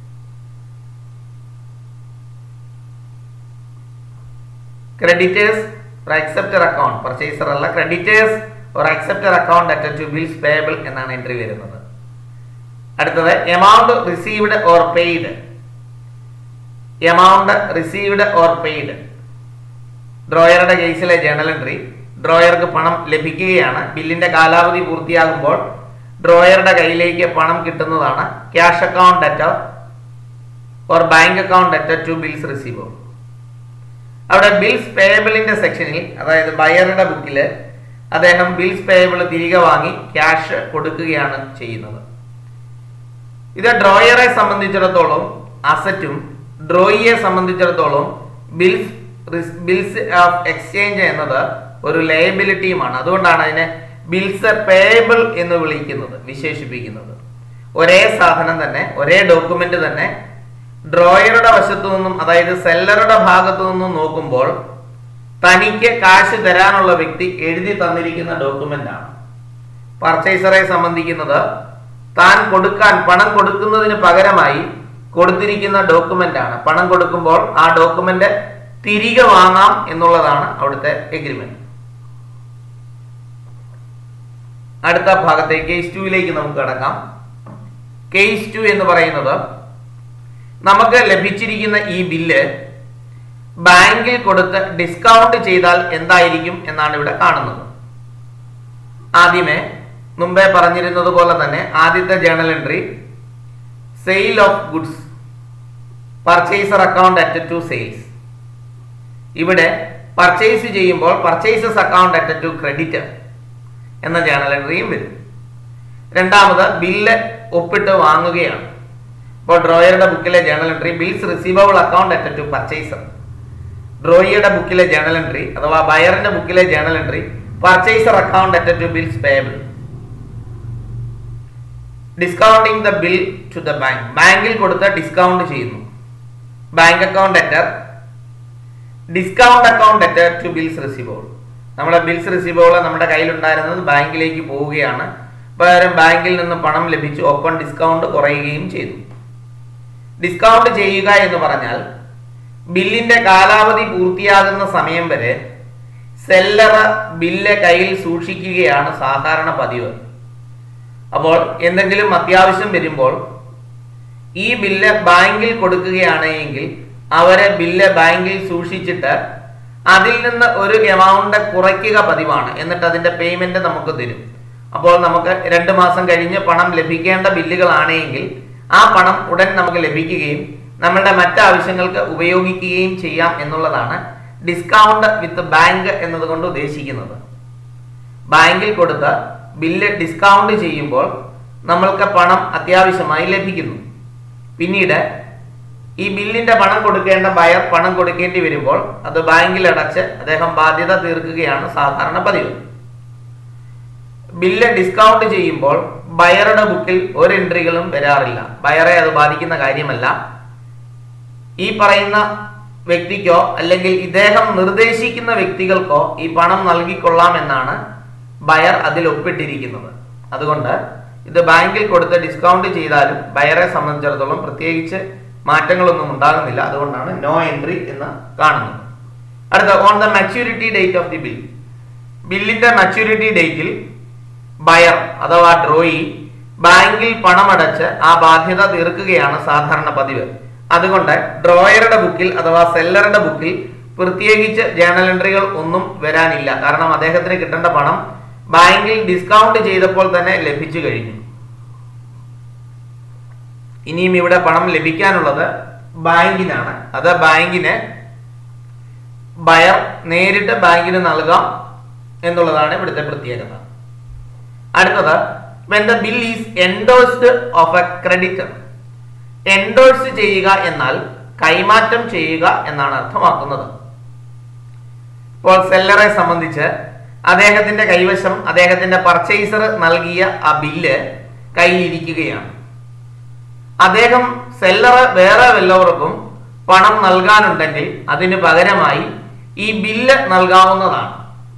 creditors or acceptor account purchaser അല്ല creditors or acceptor account attached to bills payable എന്നാണ് എൻട്രി വരുന്നത് അടുത്തത് amount received or paid amount received or paid ഡ്രോയറുടെ കേസിലെ journal entry ഡ്രോയർക്ക് പണം ലഭിക്കുകയാണ് ബില്ലിന്റെ കാലാവധി പൂർത്തിയാകുമ്പോൾ ഡ്രോയറുടെ കയ്യിലേക്ക് പണം കിട്ടുന്നതാണ് cash account debtor or bank account debtor to bills receivable അവിടെ ബിൽസ് പേയബിളിന്റെ സെക്ഷനിൽ അതായത് ബയറുടെ ബുക്കിൽ അദ്ദേഹം ബിൽസ് പേയബിൾ തിരികെ വാങ്ങി ക്യാഷ് കൊടുക്കുകയാണ് ചെയ്യുന്നത് ഇത് ഡ്രോയറെ സംബന്ധിച്ചിടത്തോളം അസറ്റും ഡ്രോയിയെ സംബന്ധിച്ചിടത്തോളം ബിൽസ് ബിൽസ് ഓഫ് എക്സ്ചേഞ്ച് എന്നത് ഒരു ലയബിലിറ്റിയുമാണ് അതുകൊണ്ടാണ് അതിനെ ബിൽസ് പേയബിൾ എന്ന് വിളിക്കുന്നത് വിശേഷിപ്പിക്കുന്നത് ഒരേ സാധനം തന്നെ ഒരേ ഡോക്യുമെന്റ് തന്നെ ഡ്രോയറുടെ വശത്തു നിന്നും അതായത് സെല്ലറുടെ ഭാഗത്തു നിന്നും നോക്കുമ്പോൾ തനിക്ക് കാശ് തരാനുള്ള വ്യക്തി എഴുതി തന്നിരിക്കുന്ന ഡോക്യുമെന്റ് ആണ് പർച്ചേസറെ സംബന്ധിക്കുന്നത് താൻ കൊടുക്കാൻ പണം കൊടുക്കുന്നതിന് പകരമായി കൊടുത്തിരിക്കുന്ന ഡോക്യുമെന്റ് ആണ് പണം കൊടുക്കുമ്പോൾ ആ ഡോക്യുമെന്റ് തിരികെ വാങ്ങാം എന്നുള്ളതാണ് അവിടുത്തെ എഗ്രിമെന്റ് അടുത്ത ഭാഗത്തെ കേസ് ടുവിലേക്ക് നമുക്ക് കടക്കാം കേസ് ടു എന്ന് പറയുന്നത് നമുക്ക് ലഭിച്ചിരിക്കുന്ന ഈ ബില്ല് ബാങ്കിൽ കൊടുത്ത് ഡിസ്കൗണ്ട് ചെയ്താൽ എന്തായിരിക്കും എന്നാണ് ഇവിടെ കാണുന്നത് ആദ്യമേ മുമ്പേ പറഞ്ഞിരുന്നത് പോലെ തന്നെ ആദ്യത്തെ journal entry sale of goods purchaser account at to sales ഇവിടെ പർച്ചേസ് ചെയ്യുമ്പോൾ purchases account at to creditor എന്ന ജേണൽ എൻട്രിയും വരും രണ്ടാമത് ബില്ല് ഒപ്പിട്ട് വാങ്ങുകയാണ് ഇപ്പോൾ ഡ്രോയറുടെ ബുക്കിലെ journal entry bills receivable account at to purchaser ഡ്രോയിയുടെ ബുക്കിലെ ജേണൽ എൻട്രി അഥവാ ബയറിന്റെ ബുക്കിലെ journal entry purchaser account at to bills payable discounting the bill to the bank ബാങ്കിൽ കൊടുത്ത് ഡിസ്കൗണ്ട് ചെയ്യുന്നു bank account debtor discount account അറ്റർ to bills receivable നമ്മുടെ bills receivable നമ്മുടെ കയ്യിലുണ്ടായിരുന്നത് ബാങ്കിലേക്ക് പോവുകയാണ് പകരം ബാങ്കിൽ നിന്ന് പണം ലഭിച്ചു ഒപ്പം ഡിസ്കൗണ്ട് കുറയുകയും ചെയ്തു ഡിസ്കൗണ്ട് ചെയ്യുക എന്ന് പറഞ്ഞാൽ ബില്ലിന്റെ കാലാവധി പൂർത്തിയാകുന്ന സമയം വരെ സെല്ലർ ബില്ല് കയ്യിൽ സൂക്ഷിക്കുകയാണ് സാധാരണ പതിവ് അപ്പോൾ എന്തെങ്കിലും അത്യാവശ്യം വരുമ്പോൾ ഈ ബില്ല് ബാങ്കിൽ കൊടുക്കുകയാണ് എങ്കിൽ അവരെ ബില്ല് ബാങ്കിൽ സൂക്ഷിച്ചിട്ട് അതിൽ നിന്ന് ഒരു എമൗണ്ട് കുറയ്ക്കുക പതിവാണ് എന്നിട്ട് അതിന്റെ പേയ്മെന്റ് നമുക്ക് തരും അപ്പോൾ നമുക്ക് രണ്ട് മാസം കഴിഞ്ഞ് പണം ലഭിക്കേണ്ട ബില്ലുകളാണെങ്കിൽ ആ പണം ഉടൻ നമുക്ക് ലഭിക്കുകയും നമ്മളുടെ മറ്റാവശ്യങ്ങൾക്ക് ഉപയോഗിക്കുകയും ചെയ്യാം എന്നുള്ളതാണ് ഡിസ്കൗണ്ട് വിത്ത് ബാങ്ക് എന്നതുകൊണ്ട് ഉദ്ദേശിക്കുന്നത് ബാങ്കിൽ കൊടുത്ത ബില്ല് ഡിസ്കൗണ്ട് ചെയ്യുമ്പോൾ നമ്മൾക്ക് പണം അത്യാവശ്യമായി ലഭിക്കുന്നു പിന്നീട് ഈ ബില്ലിന്റെ പണം കൊടുക്കേണ്ട ബയർ പണം കൊടുക്കേണ്ടി വരുമ്പോൾ അത് ബാങ്കിൽ അടച്ച് അദ്ദേഹം ബാധ്യത തീർക്കുകയാണ് സാധാരണ പതിവ് ബില്ല് ഡിസ്കൗണ്ട് ചെയ്യുമ്പോൾ ബയറുടെ ബുക്കിൽ ഒരു എൻട്രികളും വരാറില്ല ബയറെ അത് ബാധിക്കുന്ന കാര്യമല്ല ഈ പറയുന്ന വ്യക്തിക്കോ അല്ലെങ്കിൽ ഇദ്ദേഹം നിർദ്ദേശിക്കുന്ന വ്യക്തികൾക്കോ ഈ പണം നൽകിക്കൊള്ളാം എന്നാണ് ബയർ അതിൽ ഒപ്പിട്ടിരിക്കുന്നത് അതുകൊണ്ട് ഇത് ബാങ്കിൽ കൊടുത്ത് ഡിസ്കൗണ്ട് ചെയ്താലും ബയറെ സംബന്ധിച്ചിടത്തോളം പ്രത്യേകിച്ച് മാറ്റങ്ങളൊന്നും ഉണ്ടാകുന്നില്ല അതുകൊണ്ടാണ് നോ എൻട്രി എന്ന് കാണുന്നത് അടുത്ത on the maturity date of the bill ബില്ലിന്റെ മെച്യൂരിറ്റി ഡേറ്റിൽ ബയർ അഥവാ ഡ്രോയി ബാങ്കിൽ പണമടച്ച് ആ ബാധ്യത തീർക്കുകയാണ് സാധാരണ പതിവ് അതുകൊണ്ട് ഡ്രോയറുടെ ബുക്കിൽ അഥവാ സെല്ലറുടെ ബുക്കിൽ പ്രത്യേകിച്ച് ജേണൽ എൻട്രികൾ ഒന്നും വരാനില്ല കാരണം അദ്ദേഹത്തിന് കിട്ടേണ്ട പണം ബാങ്കിൽ ഡിസ്കൗണ്ട് ചെയ്തപ്പോൾ തന്നെ ലഭിച്ചു കഴിഞ്ഞു ഇനിയും ഇവിടെ പണം ലഭിക്കാനുള്ളത് ബാങ്കിനാണ് അത് ബാങ്കിന് ബയർ നേരിട്ട് ബാങ്കിന് നൽകാം എന്നുള്ളതാണ് ഇവിടുത്തെ പ്രത്യേകത അടുത്തത് when the bill is endorsed of a creditor endorse ചെയ്യുക എന്നാൽ കൈമാറ്റം ചെയ്യുക എന്നാണ് അർത്ഥമാക്കുന്നത് ഇപ്പോൾ സെല്ലറെ സംബന്ധിച്ച് അദ്ദേഹത്തിന്റെ കൈവശം അദ്ദേഹത്തിന്റെ പർച്ചേസർ നൽകിയ ആ ബില്ല് കയ്യിലിരിക്കുകയാണ് അദ്ദേഹം സെല്ലർ വേറെ വല്ലവർക്കും പണം നൽകാനുണ്ടെങ്കിൽ അതിന് പകരമായി ഈ ബില്ല് നൽകാവുന്നതാണ്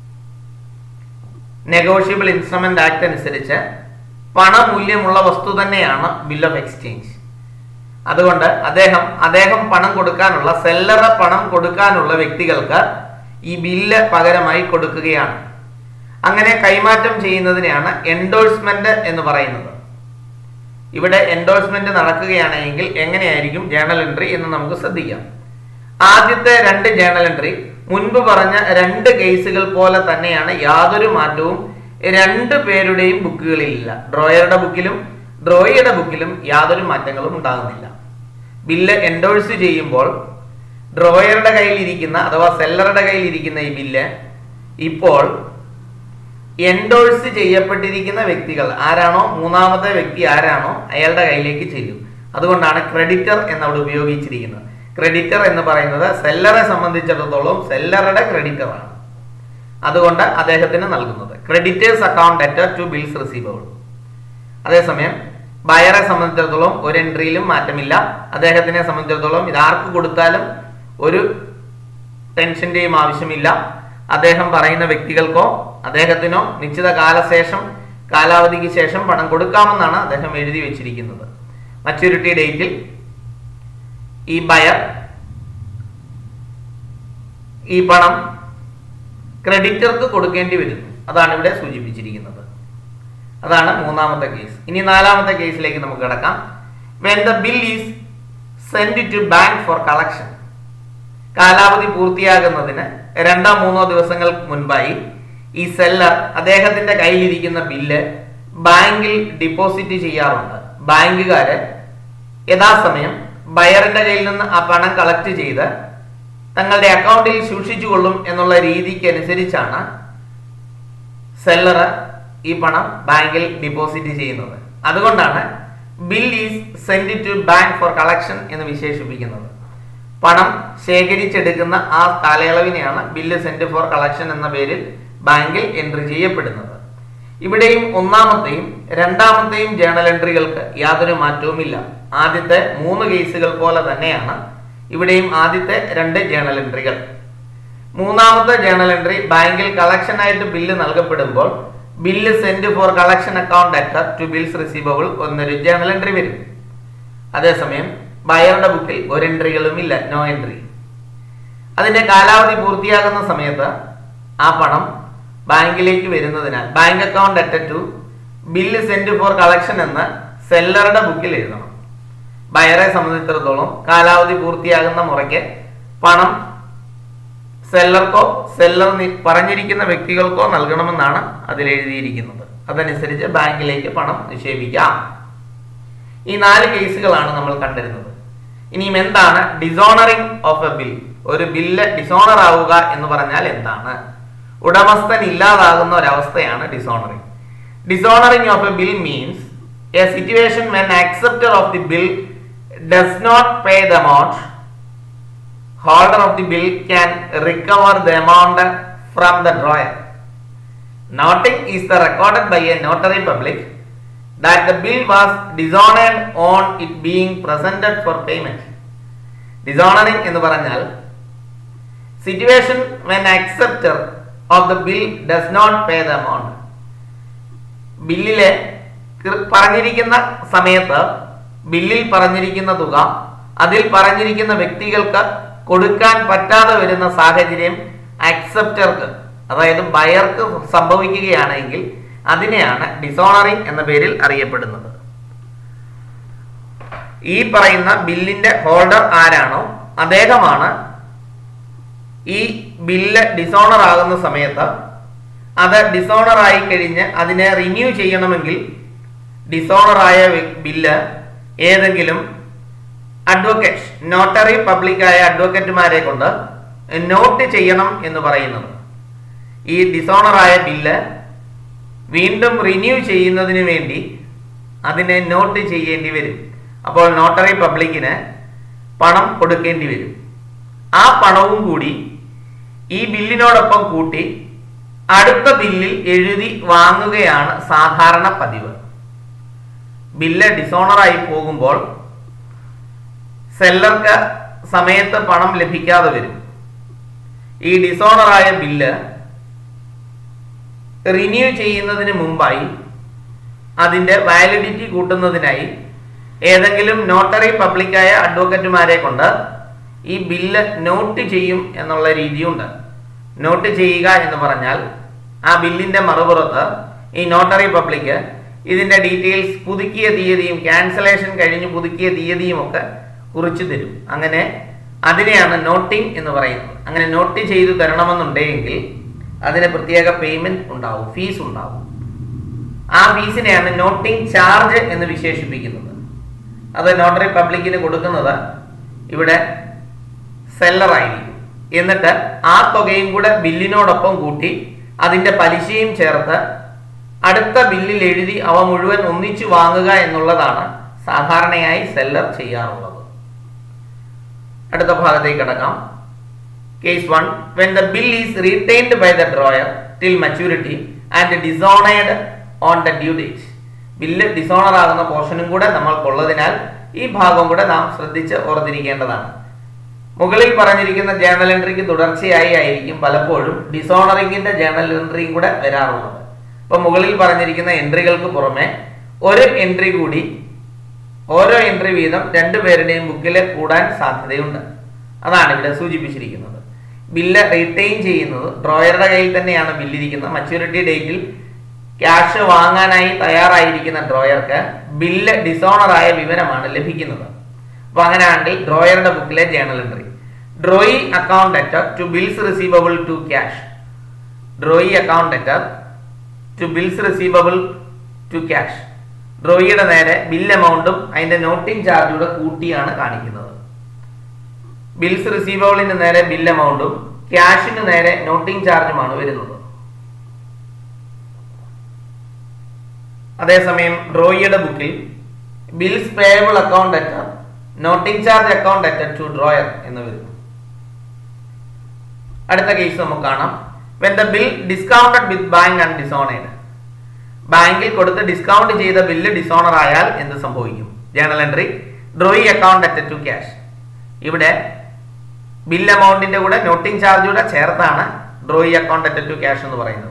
നെഗോഷ്യബിൾ ഇൻസ്ട്രുമെന്റ് ആക്ട് അനുസരിച്ച് പണമൂല്യമുള്ള വസ്തു തന്നെയാണ് ബിൽ ഓഫ് എക്സ്ചേഞ്ച് അതുകൊണ്ട് അദ്ദേഹം അദ്ദേഹം പണം കൊടുക്കാനുള്ള സെല്ലറ പണം കൊടുക്കാനുള്ള വ്യക്തികൾക്ക് ഈ ബില്ല് പകരമായി കൊടുക്കുകയാണ് അങ്ങനെ കൈമാറ്റം ചെയ്യുന്നതിനെയാണ് എൻഡോഴ്സ്മെന്റ് എന്ന് പറയുന്നത് ഇവിടെ എൻഡോഴ്സ്മെന്റ് നടക്കുകയാണെങ്കിൽ എങ്ങനെയായിരിക്കും ജേണൽ എൻട്രി എന്ന് നമുക്ക് ശ്രദ്ധിക്കാം ആദ്യത്തെ രണ്ട് ജേണൽ എൻട്രി മുൻപ് പറഞ്ഞ രണ്ട് കേസുകൾ പോലെ തന്നെയാണ് യാതൊരു മാറ്റവും രണ്ട് പേരുടെയും ബുക്കുകളിലില്ല ഡ്രോയറുടെ ബുക്കിലും ഡ്രോയിയുടെ ബുക്കിലും യാതൊരു മാറ്റങ്ങളും ഉണ്ടാകുന്നില്ല ബില്ല് എൻഡോഴ്സ് ചെയ്യുമ്പോൾ ഡ്രോയറുടെ കയ്യിൽ ഇരിക്കുന്ന അഥവാ സെല്ലറുടെ കയ്യിൽ ഇരിക്കുന്ന ഈ ബില്ല് ഇപ്പോൾ എൻഡോഴ്സ് ചെയ്യപ്പെട്ടിരിക്കുന്ന വ്യക്തികൾ ആരാണോ മൂന്നാമത്തെ വ്യക്തി ആരാണോ അയാളുടെ കയ്യിലേക്ക് ചെല്ലും അതുകൊണ്ടാണ് ക്രെഡിറ്റർ എന്നവിടെ ഉപയോഗിച്ചിരിക്കുന്നത് ക്രെഡിറ്റർ എന്ന് പറയുന്നത് സെല്ലറെ സംബന്ധിച്ചിടത്തോളം സെല്ലറുടെ ക്രെഡിറ്റർ ആണ് അതുകൊണ്ട് അദ്ദേഹത്തിന് നൽകുന്നത് creditors account അറ്റർ to bills receivable അതേസമയം ബയറെ സംബന്ധിച്ചിടത്തോളം ഒരു എൻട്രിയിലും മാറ്റമില്ല അദ്ദേഹത്തിനെ സംബന്ധിച്ചിടത്തോളം ഇത് ആർക്ക് കൊടുത്താലും ഒരു ടെൻഷന്റെയും ആവശ്യമില്ല അദ്ദേഹം പറയുന്ന വ്യക്തികൾക്കോ അദ്ദേഹത്തിനോ നിശ്ചിത കാലശേഷം കാലാവധിക്ക് ശേഷം പണം കൊടുക്കാമെന്നാണ് അദ്ദേഹം എഴുതി വെച്ചിരിക്കുന്നത് മച്യൂരിറ്റി ഡേറ്റിൽ ഈ ബയർ ഈ പണം ക്രെഡിറ്റർക്ക് കൊടുക്കേണ്ടി വരുന്നു അതാണ് ഇവിടെ സൂചിപ്പിച്ചിരിക്കുന്നത് അതാണ് മൂന്നാമത്തെ കേസ് ഇനി നാലാമത്തെ കേസിലേക്ക് നമുക്ക് കിടക്കാം when the bill is send to bank for collection കാലാവധി പൂർത്തിയാകുന്നതിന് രണ്ടോ മൂന്നോ ദിവസങ്ങൾക്ക് മുൻപായി ഈ സെല്ലർ അദ്ദേഹത്തിന്റെ കയ്യിലിരിക്കുന്ന ബില്ല് ബാങ്കിൽ ഡിപ്പോസിറ്റ് ചെയ്യാറുണ്ട് ബാങ്കുകാര് യഥാസമയം ബയറിന്റെ കയ്യിൽ നിന്ന് ആ പണം കളക്ട് ചെയ്ത് തങ്ങളുടെ അക്കൗണ്ടിൽ സൂക്ഷിച്ചുകൊള്ളും എന്നുള്ള രീതിക്ക് അനുസരിച്ചാണ് സെല്ലർ ഈ പണം ബാങ്കിൽ ഡിപ്പോസിറ്റ് ചെയ്യുന്നത് അതുകൊണ്ടാണ് bill is send to bank for collection എന്ന് വിശേഷിപ്പിക്കുന്നത് പണം ശേഖരിച്ചെടുക്കുന്ന ആ കാലയളവിനെയാണ് ബില്ല് സെൻഡ് ഫോർ കളക്ഷൻ എന്ന പേരിൽ ബാങ്കിൽ എൻട്രി ചെയ്യപ്പെടുന്നത് ഇവിടെയും ഒന്നാമത്തെയും രണ്ടാമത്തെയും ജേണൽ എൻട്രികൾക്ക് യാതൊരു മാറ്റവുമില്ല ആദ്യത്തെ മൂന്ന് കേസുകൾ പോലെ തന്നെയാണ് ഇവിടെയും ആദ്യത്തെ രണ്ട് ജേണൽ എൻട്രികൾ മൂന്നാമത്തെ ജേണൽ എൻട്രി ബാങ്കിൽ കളക്ഷൻ ആയിട്ട് ബില്ല് നൽകപ്പെടുമ്പോൾ bill send for collection account അറ്റർ to bills receivable എന്നൊരു ജേണൽ എൻട്രി വരും അതേസമയം ബയറുടെ ബുക്കിൽ ഒരു എൻട്രികളും ഇല്ല നോ എൻട്രി അതിന്റെ കാലാവധി പൂർത്തിയാകുന്ന സമയത്ത് ആ പണം ബാങ്കിലേക്ക് വരുന്നതിനാൽ ബാങ്ക് അക്കൗണ്ട് അറ്റ to bill send for collection എന്ന് സെല്ലറുടെ ബുക്കിൽ എഴുതണം ബയറെ സംബന്ധിച്ചിടത്തോളം കാലാവധി പൂർത്തിയാകുന്ന മുറയ്ക്ക് പണം സെല്ലർക്കോ സെല്ലർ പറഞ്ഞിരിക്കുന്ന വ്യക്തികൾക്കോ നൽകണമെന്നാണ് അതിൽ എഴുതിയിരിക്കുന്നത് അതനുസരിച്ച് ബാങ്കിലേക്ക് പണം നിക്ഷേപിക്കാം ഈ നാല് കേസുകളാണ് നമ്മൾ കണ്ടിരുന്നത് ഇനിയും എന്താണ് ഡിസോണറിംഗ് ഓഫ് എ ബിൽ ഒരു ബില്ല് ഡിസോണർ ആവുക എന്ന് പറഞ്ഞാൽ എന്താണ് ഉടമസ്ഥൻ ഇല്ലാതാകുന്ന ഒരവസ്ഥയാണ് dishonouring dishonouring of a bill means a situation when acceptor of the bill does not pay the amount holder of the bill can recover the amount from the drawer. Noting is the recorded by a notary public that the bill was dishonored on it being presented for payment. Dishonoring എന്ന് പറഞ്ഞാൽ situation when acceptor of the bill does not pay the amount ബില്ലിലെ പറഞ്ഞിരിക്കുന്ന സമയത്ത് ബില്ലിൽ പറഞ്ഞിരിക്കുന്ന തുക അതിൽ പറഞ്ഞിരിക്കുന്ന വ്യക്തികൾക്ക് കൊടുക്കാൻ പറ്റാതെ വരുന്ന സാഹചര്യം അക്സെപ്റ്റർക്ക് അതായത് ബയർക്ക് സംഭവിക്കുകയാണെങ്കിൽ അതിനെയാണ് ഡിസോണറിംഗ് എന്ന പേരിൽ അറിയപ്പെടുന്നത് ഈ പറയുന്ന ബില്ലിന്റെ ഹോൾഡർ ആരാണോ അദ്ദേഹമാണ് ഈ ബില്ല് ഡിസോണർ ആകുന്ന സമയത്ത് അത് ഡിസോണർ ആയി കഴിഞ്ഞ് അതിനെ റിന്യൂ ചെയ്യണമെങ്കിൽ ഡിസോണർ ആയ ബില്ല് ഏതെങ്കിലും അഡ്വക്കേറ്റ് നോട്ടറി പബ്ലിക്കായ അഡ്വക്കേറ്റുമാരെ കൊണ്ട് നോട്ട് ചെയ്യണം എന്ന് പറയുന്നത് ഈ ഡിസോണറായ ബില്ല് വീണ്ടും റിന്യൂ ചെയ്യുന്നതിന് വേണ്ടി അതിനെ നോട്ട് ചെയ്യേണ്ടി വരും അപ്പോൾ നോട്ടറി പബ്ലിക്കിന് പണം കൊടുക്കേണ്ടി വരും ആ പണവും കൂടി ഈ ബില്ലിനോടൊപ്പം കൂട്ടി അടുത്ത ബില്ലിൽ എഴുതി വാങ്ങുകയാണ് സാധാരണ പതിവ് ബില്ല് ഡിസോണറായി പോകുമ്പോൾ സെല്ലർക്ക് സമയത്ത് പണം ലഭിക്കാതെ വരും ഈ ഡിസോണറായ ബില്ല് റിന്യൂ ചെയ്യുന്നതിന് മുമ്പായി അതിന്റെ വാലിഡിറ്റി കൂട്ടുന്നതിനായി ഏതെങ്കിലും നോട്ടറി പബ്ലിക്കായ അഡ്വക്കറ്റുമാരെ കൊണ്ട് ഈ ബില്ല് നോട്ട് ചെയ്യും എന്നുള്ള രീതിയുണ്ട് നോട്ട് ചെയ്യുക എന്ന് പറഞ്ഞാൽ ആ ബില്ലിന്റെ മറുപുറത്ത് ഈ നോട്ടറി പബ്ലിക്ക് ഇതിന്റെ ഡീറ്റെയിൽസ് പുതുക്കിയ തീയതിയും ക്യാൻസലേഷൻ കഴിഞ്ഞ് പുതുക്കിയ തീയതിയും ഒക്കെ കുറിച്ചു തരും അങ്ങനെ അതിനെയാണ് നോട്ടിംഗ് എന്ന് പറയുന്നത് അങ്ങനെ നോട്ട് ചെയ്തു തരണമെന്നുണ്ടെങ്കിൽ അതിന് പ്രത്യേക പേയ്മെന്റ് ഉണ്ടാവും ഫീസ് ഉണ്ടാവും ആ ഫീസിനെയാണ് നോട്ടിംഗ് ചാർജ് എന്ന് വിശേഷിപ്പിക്കുന്നത് അത് നോട്ടറി പബ്ലിക്കിന് കൊടുക്കുന്നത് ഇവിടെ സെല്ലറായിരിക്കും എന്നിട്ട് ആ തുകയും കൂടെ ബില്ലിനോടൊപ്പം കൂട്ടി അതിന്റെ പലിശയും ചേർത്ത് അടുത്ത ബില്ലിൽ എഴുതി അവ മുഴുവൻ ഒന്നിച്ചു വാങ്ങുക എന്നുള്ളതാണ് സാധാരണയായി സെല്ലർ ചെയ്യാറുള്ളത് അടുത്ത ഭാഗത്തേക്ക് കടക്കാം case one when the bill is retained by the drawer till maturity and dishonoured on the due date bill dishonour ആകുന്ന പോർഷനും കൂടെ നമ്മൾക്കുള്ളതിനാൽ ഈ ഭാഗം കൂടെ നാം ശ്രദ്ധിച്ച് ഓർത്തിരിക്കേണ്ടതാണ് മുകളിൽ പറഞ്ഞിരിക്കുന്ന ജേണൽ എൻട്രിക്ക് തുടർച്ചയായി ആയിരിക്കും പലപ്പോഴും ഡിസോണറിംഗിന്റെ ജേണൽ എൻട്രിയും കൂടെ വരാറുള്ളത് ഇപ്പൊ മുകളിൽ പറഞ്ഞിരിക്കുന്ന എൻട്രികൾക്ക് പുറമെ ഒരു എൻട്രി കൂടി ഓരോ എൻട്രി വീതം രണ്ടുപേരുടെയും ബുക്കിൽ കൂടാൻ സാധ്യതയുണ്ട് അതാണ് ഇവിടെ സൂചിപ്പിച്ചിരിക്കുന്നത് ബില്ല് റിട്ടൈൻ ചെയ്യുന്നത് ഡ്രോയറുടെ കയ്യിൽ തന്നെയാണ് ബില്ലിരിക്കുന്നത് മച്യൂരിറ്റി ഡേറ്റിൽ ക്യാഷ് വാങ്ങാനായി തയ്യാറായിരിക്കുന്ന ഡ്രോയർക്ക് ബില്ല് ഡിസോണർ ആയ വിവരമാണ് ലഭിക്കുന്നത് അപ്പൊ അങ്ങനെയാണെങ്കിൽ ഡ്രോയറുടെ ബുക്കിലെ journal entry drawee account അറ്റർ to bills receivable to cash drawee account അറ്റർ to bills receivable to cash ഡ്രോയിയുടെ നേരെ ബിൽ എമൗണ്ടും അതിന്റെ നോട്ടിംഗ് ചാർജൂടെ കൂട്ടിയാണ് കാണിക്കുന്നത് ബിൽസ് റിസീവബിളിന് നേരെ ബിൽ എമൗണ്ടും ക്യാഷിന് നേരെ നോട്ടിംഗ് ചാർജുമാണ് വരുന്നത് അതേസമയം ഡ്രോയിയുടെ ബുക്കിൽ bills payable account അറ്റർ noting charge account അറ്റർ to drawer എന്ന് വരുന്നു അടുത്ത കേസ് നമുക്ക് കാണാം when the bill discounted with bank and dishonoured ബാങ്കിൽ കൊടുത്ത് ഡിസ്കൗണ്ട് ചെയ്ത ബില്ല് ഡിസോണർ ആയാൽ എന്ത് സംഭവിക്കും journal entry drawee account at to cash ഇവിടെ ബിൽ എമൗണ്ടിന്റെ കൂടെ നോട്ടിംഗ് ചാർജൂടെ ചേർത്താണ് drawee account at to cash എന്ന് പറയുന്നത്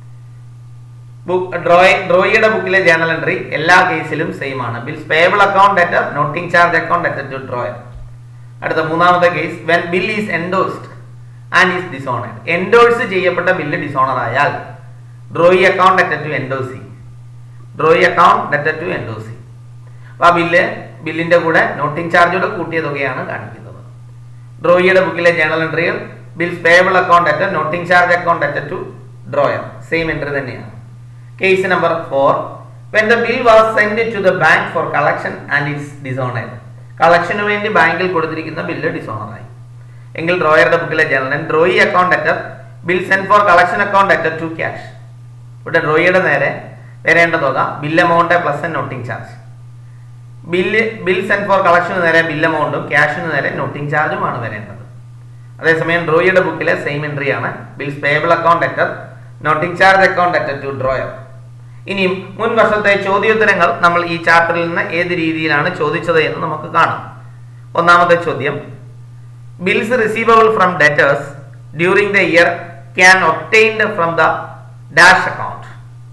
ബുക്ക് ഡ്രോയി ഡ്രോയിയുടെ ബുക്കിലെ ജേണൽ എൻട്രി എല്ലാ കേസിലും സെയിം ആണ് bills payable account at noting charge account at to drawer അടുത്ത മൂന്നാമത്തെ case when bill is endorsed and is dishonour endorse ചെയ്യപ്പെട്ട ബില്ല് ഡിസോണർ ആയാൽ drawee account at to endorsee drawee account at to endorsee അപ്പൊ ആ bill ബില്ലിന്റെ കൂടെ noting ചാർജോടെ കൂട്ടിയ തുകയാണ് കാണിക്കുന്നത് ഡ്രോയിയുടെ ബുക്കിലെ ജേണൽ എൻട്രികൾ bills payable account at noting charge account at to drawer same entry തന്നെയാണ് case number four when the bill was send to the bank for collection and it's dishonoured കളക്ഷന് വേണ്ടി ബാങ്കിൽ കൊടുത്തിരിക്കുന്ന ബില്ല് ഡിസോണറായി എങ്കിൽ ഡ്രോയറുടെ ബുക്കിലെ journal drawee account at bill send for collection account അറ്റർ to cash ഇവിടെ ഡ്രോയിയുടെ നേരെ വരേണ്ട തുക bill amount plus noting charge bill bill send for കളക്ഷന് നേരെ ബിൽ എമൗണ്ടും ക്യാഷിന് നേരെ നോട്ടിംഗ് ചാർജുമാണ് വരേണ്ടത് അതേസമയം ഡ്രോയിയുടെ ബുക്കിലെ സെയിം എൻട്രി ആണ് bills payable account അറ്റർ noting charge account അറ്റർ to drawer ഇനിയും മുൻ വർഷത്തെ ചോദ്യോത്തരങ്ങൾ നമ്മൾ ഈ ചാപ്റ്ററിൽ നിന്ന് ഏത് രീതിയിലാണ് ചോദിച്ചത് എന്ന് നമുക്ക് കാണാം ഒന്നാമത്തെ ചോദ്യം bills receivable from debtors during the year can obtained from the dash account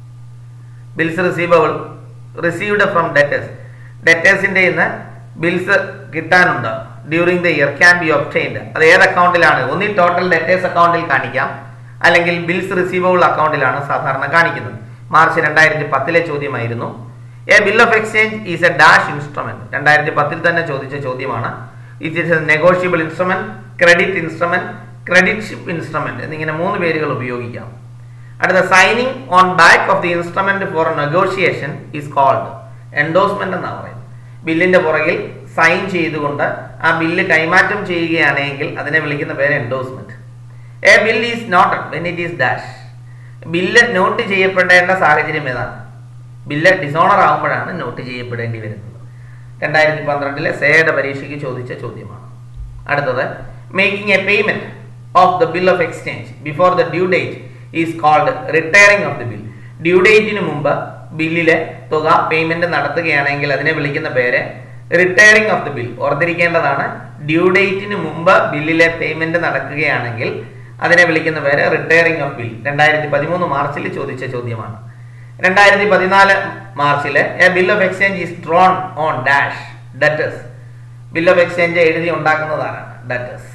bills receivable received from debtors ഡെറ്റേഴ്സിന്റെ ഇന്ന് ബിൽസ് കിട്ടാനുണ്ട് during the year can be obtained അത് ഏത് അക്കൗണ്ടിലാണ് ഒന്നി ടോട്ടൽ ഡെറ്റേഴ്സ് അക്കൗണ്ടിൽ കാണിക്കാം അല്ലെങ്കിൽ ബിൽസ് റിസീവബിൾ അക്കൗണ്ടിലാണ് സാധാരണ കാണിക്കുന്നത് മാർച്ച് രണ്ടായിരത്തി പത്തിലെ ചോദ്യമായിരുന്നു a bill of exchange is a dash instrument രണ്ടായിരത്തി പത്തിൽ തന്നെ ചോദിച്ച ചോദ്യമാണ് it is a negotiable instrument credit instrument credit ship instrument എന്നിങ്ങനെ മൂന്ന് പേരുകൾ ഉപയോഗിക്കാം അടുത്ത signing on back of the instrument for negotiation is called endorsement എന്നാണ് പറയുന്നത് ബില്ലിന്റെ പുറകിൽ സൈൻ ചെയ്തുകൊണ്ട് ആ ബില്ല് കൈമാറ്റം ചെയ്യുകയാണെങ്കിൽ അതിനെ വിളിക്കുന്ന പേര് endorsement a bill is noted when it is dash bill noted ചെയ്യപ്പെടേണ്ട സാഹചര്യം ഏതാണ് ബില്ല് ഡിസോണർ ആകുമ്പോഴാണ് നോട്ട് ചെയ്യപ്പെടേണ്ടി വരുന്നത് രണ്ടായിരത്തി പന്ത്രണ്ടിലെ സേയുടെ പരീക്ഷയ്ക്ക് ചോദിച്ച ചോദ്യമാണ് അടുത്തത് making a payment of the bill of exchange before the due date is called retiring of the bill due ഡേറ്റിന് മുമ്പ് ബില്ലിലെ തുക പേയ്മെന്റ് നടത്തുകയാണെങ്കിൽ അതിനെ വിളിക്കുന്ന പേര് റിട്ടയറിംഗ് ഓഫ് ദി ബിൽ ഓർത്തിരിക്കേണ്ടതാണ് ഡ്യൂ ഡേറ്റിന് മുമ്പ് ബില്ലിലെ പേയ്മെന്റ് നടക്കുകയാണെങ്കിൽ അതിനെ വിളിക്കുന്ന പേര് റിട്ടയറിംഗ് ഓഫ് ബിൽ രണ്ടായിരത്തി പതിമൂന്ന് മാർച്ചിൽ ചോദിച്ച ചോദ്യമാണ് രണ്ടായിരത്തി പതിനാല് മാർച്ചില് a bill of exchange is drawn on dash debtors bill of exchange എഴുതി ഉണ്ടാക്കുന്നതാണ് debtors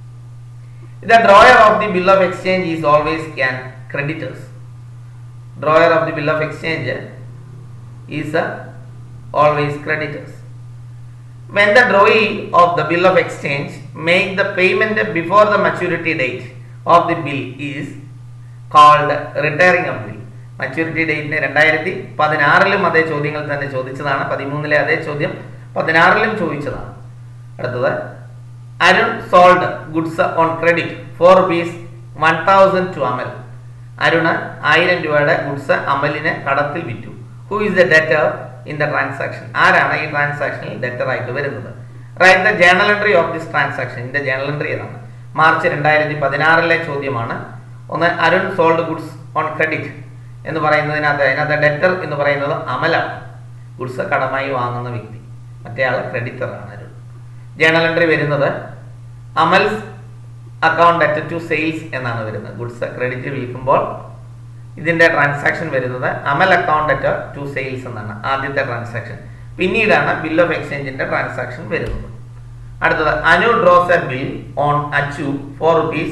the drawer of the bill of exchange is always can creditors drawer of the bill of exchange is always creditors when the drawee of the bill of exchange make the payment before the maturity date of the bill is called retiring of bill maturity ഡേറ്റിന് രണ്ടായിരത്തി പതിനാറിലും അതേ ചോദ്യങ്ങൾ തന്നെ ചോദിച്ചതാണ് പതിമൂന്നിലെ അതേ ചോദ്യം പതിനാറിലും ചോദിച്ചതാണ് അടുത്തത് Arun sold goods on credit for rupees one thousand to Amal Arun ആയിരം രൂപയുടെ ഗുഡ്സ് അമലിന് കടത്തിൽ വിറ്റു who is the debtor in the transaction ആരാണ് ഈ ട്രാൻസാക്ഷനിൽ ഡെറ്റർ ആയിട്ട് വരുന്നത് write the journal entry of this transaction ഇതിന്റെ ജേണൽ എൻട്രി ഏതാണ് മാർച്ച് രണ്ടായിരത്തി പതിനാറിലെ ചോദ്യമാണ് ഒന്ന് Arun sold goods on credit എന്ന് പറയുന്നതിനകത്ത് അതിനകത്ത് ഡെറ്റർ എന്ന് പറയുന്നത് അമലാണ് ഗുഡ്സ് കടമായി വാങ്ങുന്ന വ്യക്തി മറ്റേ ആൾ ക്രെഡിറ്റർ ആണ് അരുൺ ജേണൽ എൻട്രി വരുന്നത് Amal's account at to sales എന്നാണ് വരുന്നത് ഗുഡ്സ് ക്രെഡിറ്റ് വിൽക്കുമ്പോൾ ഇതിന്റെ ട്രാൻസാക്ഷൻ വരുന്നത് Amal account at to sales എന്നാണ് ആദ്യത്തെ ട്രാൻസാക്ഷൻ പിന്നീടാണ് ബിൽ ഓഫ് എക്സ്ചേഞ്ചിന്റെ ട്രാൻസാക്ഷൻ വരുന്നത് അടുത്തത് Anu draws a bill on Achu for rupees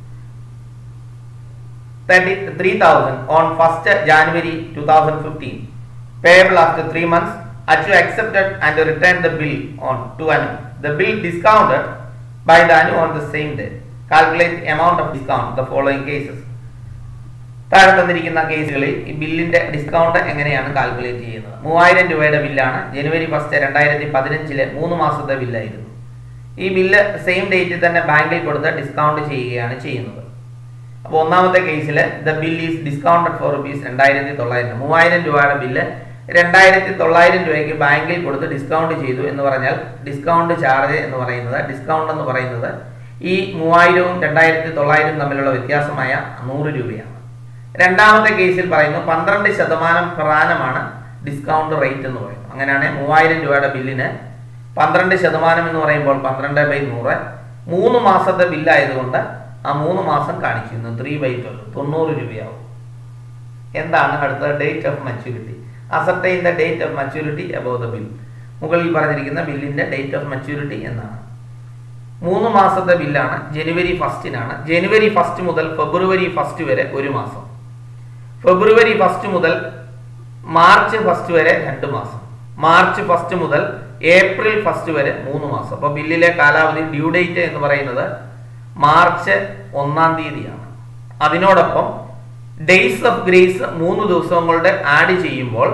thirty three thousand on first January two thousand fifteen payable after three months Achu accepted and return the bill on to Anu the bill discounted by the Anu on the same day calculate amount of discount the following cases താഴെ തന്നിരിക്കുന്ന കേസുകളിൽ ഈ ബില്ലിന്റെ discount എങ്ങനെയാണ് calculate ചെയ്യുന്നത് മൂവായിരം രൂപയുടെ ബില്ലാണ് ജനുവരി ഫസ്റ്റ് രണ്ടായിരത്തി പതിനഞ്ചിലെ മൂന്ന് മാസത്തെ ബില്ലായിരുന്നു ഈ ബില്ല് സെയിം ഡേറ്റിൽ തന്നെ ബാങ്കിൽ കൊടുത്ത് ഡിസ്കൗണ്ട് ചെയ്യുകയാണ് ചെയ്യുന്നത് അപ്പോൾ ഒന്നാമത്തെ കേസിൽ the bill is discounted for rupees രണ്ടായിരത്തി തൊള്ളായിരം മൂവായിരം രൂപയുടെ ബില്ല് രണ്ടായിരത്തി തൊള്ളായിരം രൂപയ്ക്ക് ബാങ്കിൽ കൊടുത്ത് ഡിസ്കൗണ്ട് ചെയ്തു എന്ന് പറഞ്ഞാൽ ഡിസ്കൗണ്ട് ചാർജ് എന്ന് പറയുന്നത് ഡിസ്കൗണ്ട് എന്ന് പറയുന്നത് ഈ മൂവായിരവും രണ്ടായിരത്തി തൊള്ളായിരം തമ്മിലുള്ള വ്യത്യാസമായ നൂറ് രൂപയാണ് രണ്ടാമത്തെ കേസിൽ പറയുന്നു പന്ത്രണ്ട് ശതമാനം പ്രധാനമാണ് ഡിസ്കൗണ്ട് റേറ്റ് എന്ന് പറയുന്നത് അങ്ങനെയാണ് മൂവായിരം രൂപയുടെ ബില്ലിന് പന്ത്രണ്ട് ശതമാനം എന്ന് പറയുമ്പോൾ പന്ത്രണ്ട് ബൈ നൂറ് മൂന്ന് മാസത്തെ ബില്ലായതുകൊണ്ട് ആ മൂന്ന് മാസം കാണിക്കുന്നു ത്രീ ബൈ ട്വൽവ് തൊണ്ണൂറ് രൂപയാവും എന്താണ് അടുത്ത date of maturity ascertain the date of maturity above the bill മുകളിൽ പറഞ്ഞിരിക്കുന്ന ബില്ലിന്റെ ഡേറ്റ് ഓഫ് മച്യൂരിറ്റി എന്നാണ് മൂന്ന് മാസത്തെ ബില്ലാണ് ജനുവരി ഫസ്റ്റിനാണ് ജനുവരി ഫസ്റ്റ് മുതൽ ഫെബ്രുവരി ഫസ്റ്റ് വരെ ഒരു മാസം ഫെബ്രുവരി ഫസ്റ്റ് മുതൽ മാർച്ച് ഫസ്റ്റ് വരെ രണ്ട് മാസം മാർച്ച് ഫസ്റ്റ് മുതൽ ഏപ്രിൽ ഫസ്റ്റ് വരെ മൂന്ന് മാസം അപ്പൊ ബില്ലിലെ കാലാവധി ഡ്യൂ ഡേറ്റ് എന്ന് പറയുന്നത് മാർച്ച് ഒന്നാം തീയതിയാണ് അതിനോടൊപ്പം ഡേയ്സ് ഓഫ് ഗ്രേസ് മൂന്ന് ദിവസങ്ങളുടെ ആഡ് ചെയ്യുമ്പോൾ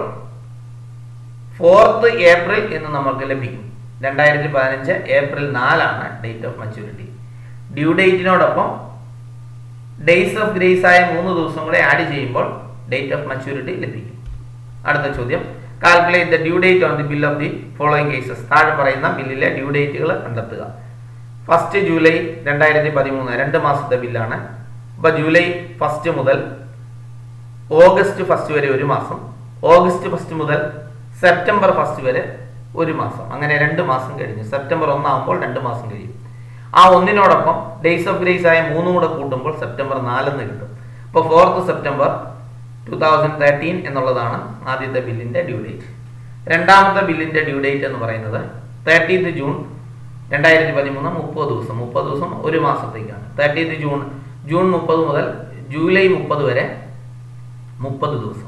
ഫോർത്ത് ഏപ്രിൽ എന്ന് നമുക്ക് ലഭിക്കും രണ്ടായിരത്തി പതിനഞ്ച് ഏപ്രിൽ നാലാണ് ഡേറ്റ് ഓഫ് മച്യൂരിറ്റി ഡ്യൂ ഡേറ്റിനോടൊപ്പം ഡേയ്സ് ഓഫ് ഗ്രേസ് ആയ മൂന്ന് ദിവസം കൂടെ ആഡ് ചെയ്യുമ്പോൾ ഡേറ്റ് ഓഫ് മച്യൂരിറ്റി ലഭിക്കും അടുത്ത ചോദ്യം calculate the due date on the bill of the following cases താഴെ പറയുന്ന ബില്ലിലെ ഡ്യൂ ഡേറ്റുകൾ കണ്ടെത്തുക ഫസ്റ്റ് ജൂലൈ രണ്ടായിരത്തി പതിമൂന്ന് രണ്ട് മാസത്തെ ബില്ലാണ് അപ്പോൾ ജൂലൈ ഫസ്റ്റ് മുതൽ ഓഗസ്റ്റ് ഫസ്റ്റ് വരെ ഒരു മാസം ഓഗസ്റ്റ് ഫസ്റ്റ് മുതൽ സെപ്റ്റംബർ ഫസ്റ്റ് വരെ ഒരു മാസം അങ്ങനെ രണ്ട് മാസം കഴിഞ്ഞു സെപ്റ്റംബർ ഒന്നാകുമ്പോൾ രണ്ട് മാസം കഴിയും ആ ഒന്നിനോടൊപ്പം ഡേയ്സ് ഓഫ് ഗ്രേസ് ആയ മൂന്നും കൂടെ കൂട്ടുമ്പോൾ സെപ്റ്റംബർ നാലെന്ന് കിട്ടും അപ്പോൾ fourth September two thousand thirteen എന്നുള്ളതാണ് ആദ്യത്തെ ബില്ലിന്റെ ഡ്യൂ ഡേറ്റ് രണ്ടാമത്തെ ബില്ലിന്റെ ഡ്യൂ ഡേറ്റ് എന്ന് പറയുന്നത് തേർട്ടീത്ത് ജൂൺ രണ്ടായിരത്തി പതിമൂന്ന് മുപ്പത് ദിവസം മുപ്പത് ദിവസം ഒരു മാസത്തേക്കാണ് തേർട്ടീത്ത് ജൂൺ ജൂൺ മുപ്പത് മുതൽ ജൂലൈ മുപ്പത് വരെ മുപ്പത് ദിവസം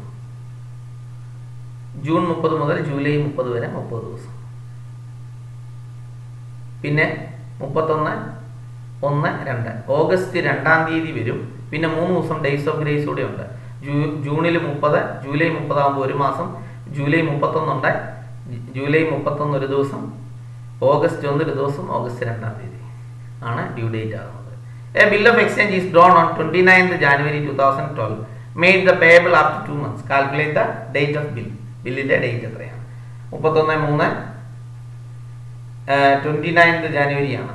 ജൂൺ മുപ്പത് മുതൽ ജൂലൈ മുപ്പത് വരെ മുപ്പത് ദിവസം പിന്നെ മുപ്പത്തൊന്ന് ഒന്ന് രണ്ട് ഓഗസ്റ്റ് രണ്ടാം തീയതി വരും പിന്നെ മൂന്ന് ദിവസം ഡേയ്സ് ഓഫ് ഗ്രേസ് കൂടെ ഉണ്ട് ജൂ ജൂണിൽ മുപ്പത് ജൂലൈ മുപ്പതാകുമ്പോൾ ഒരു മാസം ജൂലൈ മുപ്പത്തൊന്നുണ്ട് ജൂലൈ മുപ്പത്തൊന്ന് ഒരു ദിവസം ഓഗസ്റ്റ് ഒന്ന് ഒരു ദിവസം ഓഗസ്റ്റ് രണ്ടാം തീയതി ആണ് ഡ്യൂ ഡേറ്റ് ആകുന്നത് a bill of exchange is drawn on twenty ninth January two thousand twelve made the payable after two months calculate the date of bill ബില്ലിന്റെ ഡേറ്റ് എത്രയാണ് മുപ്പത്തൊന്ന് മൂന്ന് ട്വന്റി നയൻത് ജാനുവരിയാണ്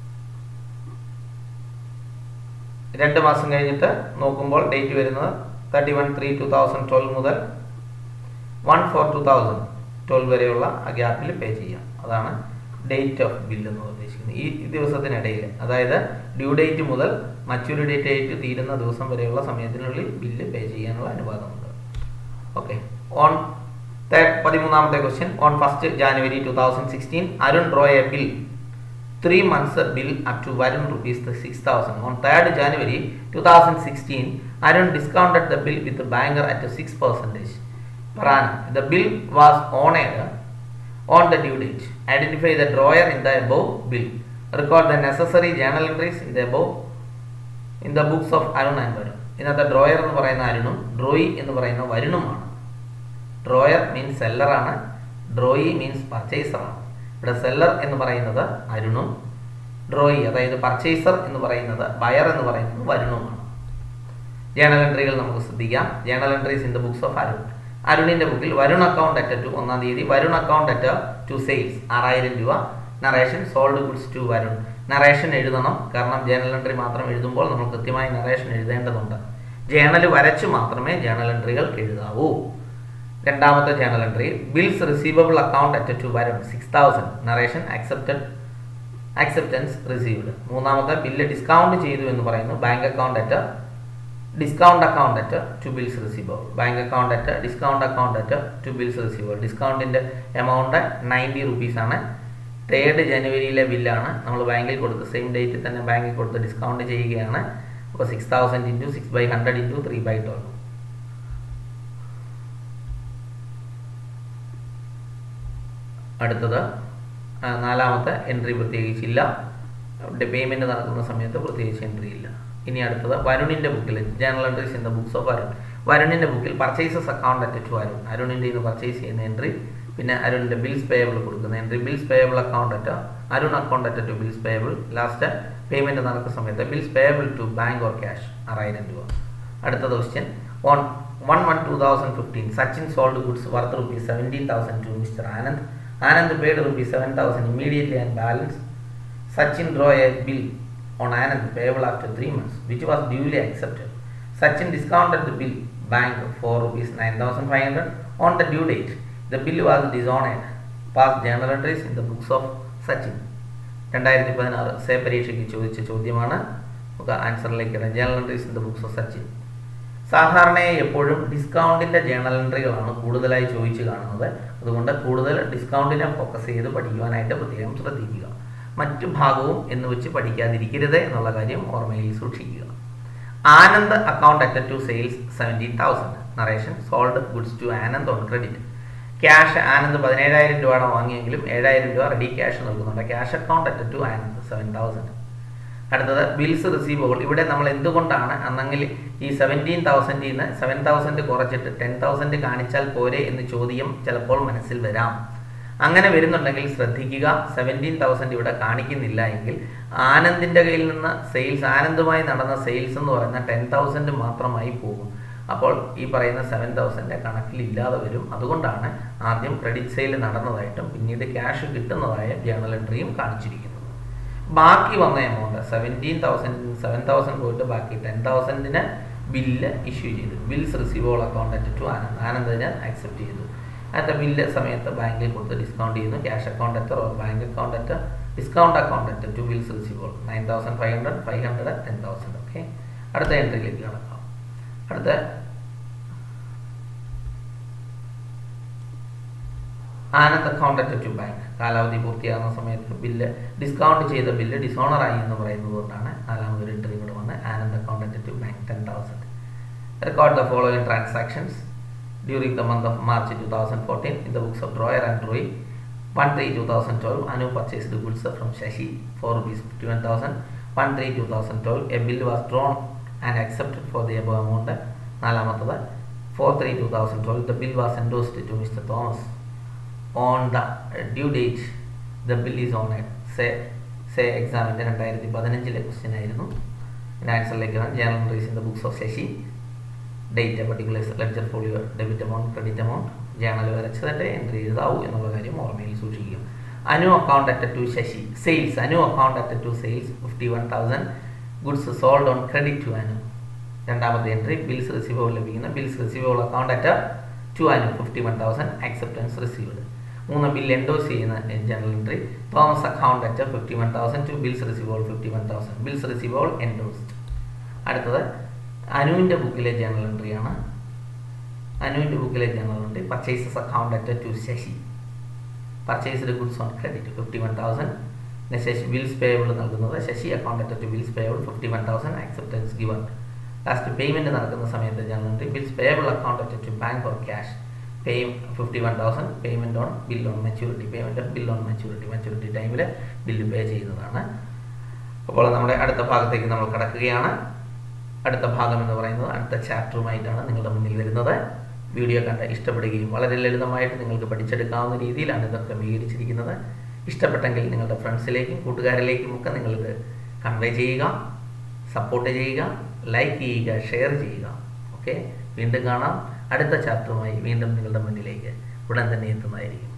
രണ്ട് മാസം കഴിഞ്ഞിട്ട് നോക്കുമ്പോൾ ഡേറ്റ് വരുന്നത് thirty one three two thousand twelve മുതൽ one four two thousand twelve വരെയുള്ള ആ ഗ്യാപ്പിൽ പേ ചെയ്യാം അതാണ് ഡേറ്റ് ഓഫ് ബില്ല് എന്ന് ഉദ്ദേശിക്കുന്നത് ഈ ദിവസത്തിനിടയിൽ അതായത് ഡ്യൂ ഡേറ്റ് മുതൽ മച്യൂരിറ്റി ഡേറ്റ് തീരുന്ന ദിവസം വരെയുള്ള സമയത്തിനുള്ളിൽ ബില്ല് പേ ചെയ്യാനുള്ള അനുവാദമുണ്ട് ഓക്കെ ഓൺ പതിമൂന്നാമത്തെ question on first January two thousand sixteen Arun draw a bill three months bill up to Varun rupees six thousand on third January two thousand sixteen Arun discounted the bill with banker at six percentage per annum. The bill was honored on the due date. Identify the drawer in the above bill. Record the necessary journal entries in the above in the books of Arun and Varun. ഇതിനകത്ത് drawer എന്ന് പറയുന്ന അരുണും ഡ്രോയി എന്ന് പറയുന്ന വരുണുമാണ് drawer means സെല്ലറാണ് drawee means പർച്ചേസറാണ് ഇവിടെ സെല്ലർ എന്ന് പറയുന്നത് അരുണും ഡ്രോയി അതായത് പർച്ചേസർ എന്ന് പറയുന്നത് ബയർ എന്ന് പറയുന്നത് വരുണുമാണ് ജേണൽ എൻട്രികൾ നമുക്ക് ശ്രദ്ധിക്കാം journal entries in the books of Arun അരുണിന്റെ ബുക്കിൽ വരുൺ അക്കൗണ്ട് അറ്റ് ടു ഒന്നാം തീയതി Varun account at to sales ആറായിരം രൂപ narration sold goods to Varun narration എഴുതണം കാരണം ജേണൽ എൻട്രി മാത്രം എഴുതുമ്പോൾ നമ്മൾ കൃത്യമായി നറേഷൻ എഴുതേണ്ടതുണ്ട് ജേണൽ വരച്ച് മാത്രമേ ജേണൽ എൻട്രികൾ എഴുതാവൂ രണ്ടാമത്തെ journal entry bills receivable account at to Varun six thousand narration accepted acceptance received മൂന്നാമത്തെ ബില്ല് ഡിസ്കൗണ്ട് ചെയ്തു എന്ന് പറയുന്നു bank account at discount account at to bills receivable bank account at discount account at to bills receivable ഡിസ്കൗണ്ടിൻ്റെ amount ninety rupees ആണ് third ജനുവരിയിലെ ബില്ലാണ് നമ്മൾ ബാങ്കിൽ കൊടുത്ത് സെയിം ഡേറ്റിൽ തന്നെ ബാങ്കിൽ കൊടുത്ത് ഡിസ്കൗണ്ട് ചെയ്യുകയാണ് അപ്പോൾ six thousand into six by hundred into three by twelve അടുത്തത് നാലാമത്തെ എൻട്രി പ്രത്യേകിച്ചില്ല പേയ്മെൻറ്റ് നടക്കുന്ന സമയത്ത് പ്രത്യേകിച്ച് എൻട്രി ഇല്ല ഇനി അടുത്തത് വരുണിന്റെ ബുക്കിൽ journal entries in the books of Arun വരുണിന്റെ ബുക്കിൽ purchases account at to Arun അരുണിന്റെ ഇന്ന് പർച്ചേസ് ചെയ്യുന്ന എൻട്രി പിന്നെ അരുണിന്റെ ബിൽസ് പേയബിൾ കൊടുക്കുന്ന entry bills payable account at Arun account at to bills payable last payment നടക്കുന്ന സമയത്ത് bills payable to bank or cash ആറായിരം രൂപ അടുത്ത question on one one two thousand fifteen Sachin sold goods worth rupees seventeen thousand to mister Anand Anand paid rupees seven thousand immediately and balance Sachin draw a bill on Anand payable after three months which was duly accepted Sachin discounted the bill bank for rupees nine thousand five hundred on the due date the bill was dishonoured pass journal entries in the books of Sachin രണ്ടായിരത്തി പതിനാറ് സേ പരീക്ഷയ്ക്ക് ചോദിച്ച ചോദ്യമാണ് നമുക്ക് ആൻസറിലേക്ക് ഇടാം journal entries in the books of Sachin സാധാരണയായി എപ്പോഴും ഡിസ്കൗണ്ടിൻ്റെ ജേണൽ എൻട്രികളാണ് കൂടുതലായി ചോദിച്ചു കാണുന്നത് അതുകൊണ്ട് കൂടുതൽ ഡിസ്കൗണ്ടിനെ ഫോക്കസ് ചെയ്ത് പഠിക്കുവാനായിട്ട് പ്രത്യേകം ശ്രദ്ധിക്കുക മറ്റു ഭാഗവും എന്ന് വെച്ച് പഠിക്കാതിരിക്കരുത് എന്നുള്ള കാര്യം ഓർമ്മയിൽ സൂക്ഷിക്കുക ആനന്ദ് അക്കൗണ്ട് അറ്റ to sales seventeen thousand narration sold goods to Anand on credit cash Anand പതിനേഴായിരം രൂപയാണ് വാങ്ങിയെങ്കിലും ഏഴായിരം രൂപ റെഡി ക്യാഷ് നൽകുന്നുണ്ട് cash account at to Anand seven thousand അടുത്തത് ബിൽസ് റിസീവബിൾ ഇവിടെ നമ്മൾ എന്തുകൊണ്ടാണ് അന്നെങ്കിൽ ഈ സെവൻറ്റീൻ തൗസൻഡിൽ നിന്ന് സെവൻ തൗസൻഡ് കുറച്ചിട്ട് ടെൻ തൗസൻഡ് കാണിച്ചാൽ പോരെ എന്ന് ചോദ്യം ചിലപ്പോൾ മനസ്സിൽ വരാം അങ്ങനെ വരുന്നുണ്ടെങ്കിൽ ശ്രദ്ധിക്കുക സെവൻറ്റീൻ തൗസൻഡ് ഇവിടെ കാണിക്കുന്നില്ല എങ്കിൽ ആനന്ദിൻ്റെ കയ്യിൽ നിന്ന് സെയിൽസ് ആനന്ദുമായി നടന്ന സെയിൽസ് എന്ന് പറയുന്ന ടെൻ തൗസൻഡ് മാത്രമായി പോകും അപ്പോൾ ഈ പറയുന്ന സെവൻ തൗസൻഡ് കണക്കിലില്ലാതെ വരും അതുകൊണ്ടാണ് ആദ്യം ക്രെഡിറ്റ് സെയിൽ നടന്നതായിട്ടും പിന്നീട് ക്യാഷ് കിട്ടുന്നതായ ജേണൽ എൻട്രിയും കാണിച്ചിരിക്കുന്നത് ബാക്കി വന്ന amount seventeen thousand seven thousand പോയിട്ട് ബാക്കി ടെൻ തൗസൻഡിന് ബില്ല് ഇഷ്യൂ ചെയ്തു bills receivable account at to Anand ആനന്ദിന് ആക്സെപ്റ്റ് ചെയ്തു അതിൻ്റെ ബില്ല് സമയത്ത് ബാങ്കിൽ കൊടുത്ത് ഡിസ്കൗണ്ട് ചെയ്യുന്നു ക്യാഷ് അക്കൗണ്ട് എത്ര ബാങ്ക് അക്കൗണ്ട് എത്ര ഡിസ്കൗണ്ട് അക്കൗണ്ട് എത്ര to bills receivable nine thousand five hundred five hundred ten thousand okay അടുത്ത എൻട്രിയിലേക്ക് കിടക്കാം അടുത്ത Anand account at to bank കാലാവധി പൂർത്തിയാകുന്ന സമയത്ത് ബില്ല് ഡിസ്കൗണ്ട് ചെയ്ത ബില്ല് ഡിസോണർ ആയി എന്ന് പറയുന്നത് കൊണ്ടാണ് നാലാമതൊരു എൻട്രി കൂടെ വന്ന് Anand account at to bank ten thousand record the following transactions during the month of March 2014 in the books of Drawer and Roy. 1 3 2012, Anu purchased goods from Shashi for rupees 51,000. 1 3 2012, a bill was drawn and accepted for the above amount. നാലാമത്തത് four three two thousand twelve the bill was endorsed to mister Thomas on the due date the bill is on സേ സേ എക്സാമിൻ്റെ രണ്ടായിരത്തി പതിനഞ്ചിലെ question ആയിരുന്നു ഇതിൻ്റെ ആൻസറിലേക്ക് journal entries in the books of Sasi date particular ledger folio debit amount credit amount journal വരച്ചതിൻ്റെ entry എഴുതാവൂ എന്നുള്ള കാര്യം ഓർമ്മയിൽ സൂക്ഷിക്കുക Anu account at to Sasi sales Anu account at to sales fifty one thousand goods sold on credit to Anu രണ്ടാമത്തെ entry bills receivable ലഭിക്കുന്ന bills receivable account at to Anu fifty one thousand acceptance received മൂന്ന് bill endorse ചെയ്യുന്ന general entry Thomas account at fifty one thousand to bills receivable fifty one thousand bills receivable endorsed അടുത്തത് അനുവിൻ്റെ ബുക്കിലെ journal എൻട്രിയാണ് അനുവിൻ്റെ ബുക്കിലെ journal entry purchases account at to Sasi purchased goods on credit fifty one thousand Sasi bills payable നൽകുന്നത് Sasi account at to bills payable fifty one thousand acceptance given last payment നടക്കുന്ന സമയത്ത് journal entry bills payable account at to bank or cash pay fifty one thousand payment on bill on maturity payment bill on maturity maturity ടൈമിൽ bill pay ചെയ്യുന്നതാണ് അപ്പോൾ നമ്മുടെ അടുത്ത ഭാഗത്തേക്ക് നമ്മൾ കടക്കുകയാണ് അടുത്ത ഭാഗം എന്ന് പറയുന്നത് അടുത്ത ചാപ്റ്ററുമായിട്ടാണ് നിങ്ങളുടെ മുന്നിൽ വരുന്നത് വീഡിയോ കണ്ട് ഇഷ്ടപ്പെടുകയും വളരെ ലളിതമായിട്ട് നിങ്ങൾക്ക് പഠിച്ചെടുക്കാവുന്ന രീതിയിലാണ് ഇത് ക്രമീകരിച്ചിരിക്കുന്നത് ഇഷ്ടപ്പെട്ടെങ്കിൽ നിങ്ങളുടെ ഫ്രണ്ട്സിലേക്കും കൂട്ടുകാരിലേക്കും ഒക്കെ നിങ്ങൾക്ക് കൺവേ ചെയ്യുക സപ്പോർട്ട് ചെയ്യുക ലൈക്ക് ചെയ്യുക ഷെയർ ചെയ്യുക ഓക്കെ വീണ്ടും കാണാം അടുത്ത ചാപ്റ്ററുമായി വീണ്ടും നിങ്ങളുടെ മുന്നിലേക്ക് ഉടൻ തന്നെ എത്തുന്നതായിരിക്കും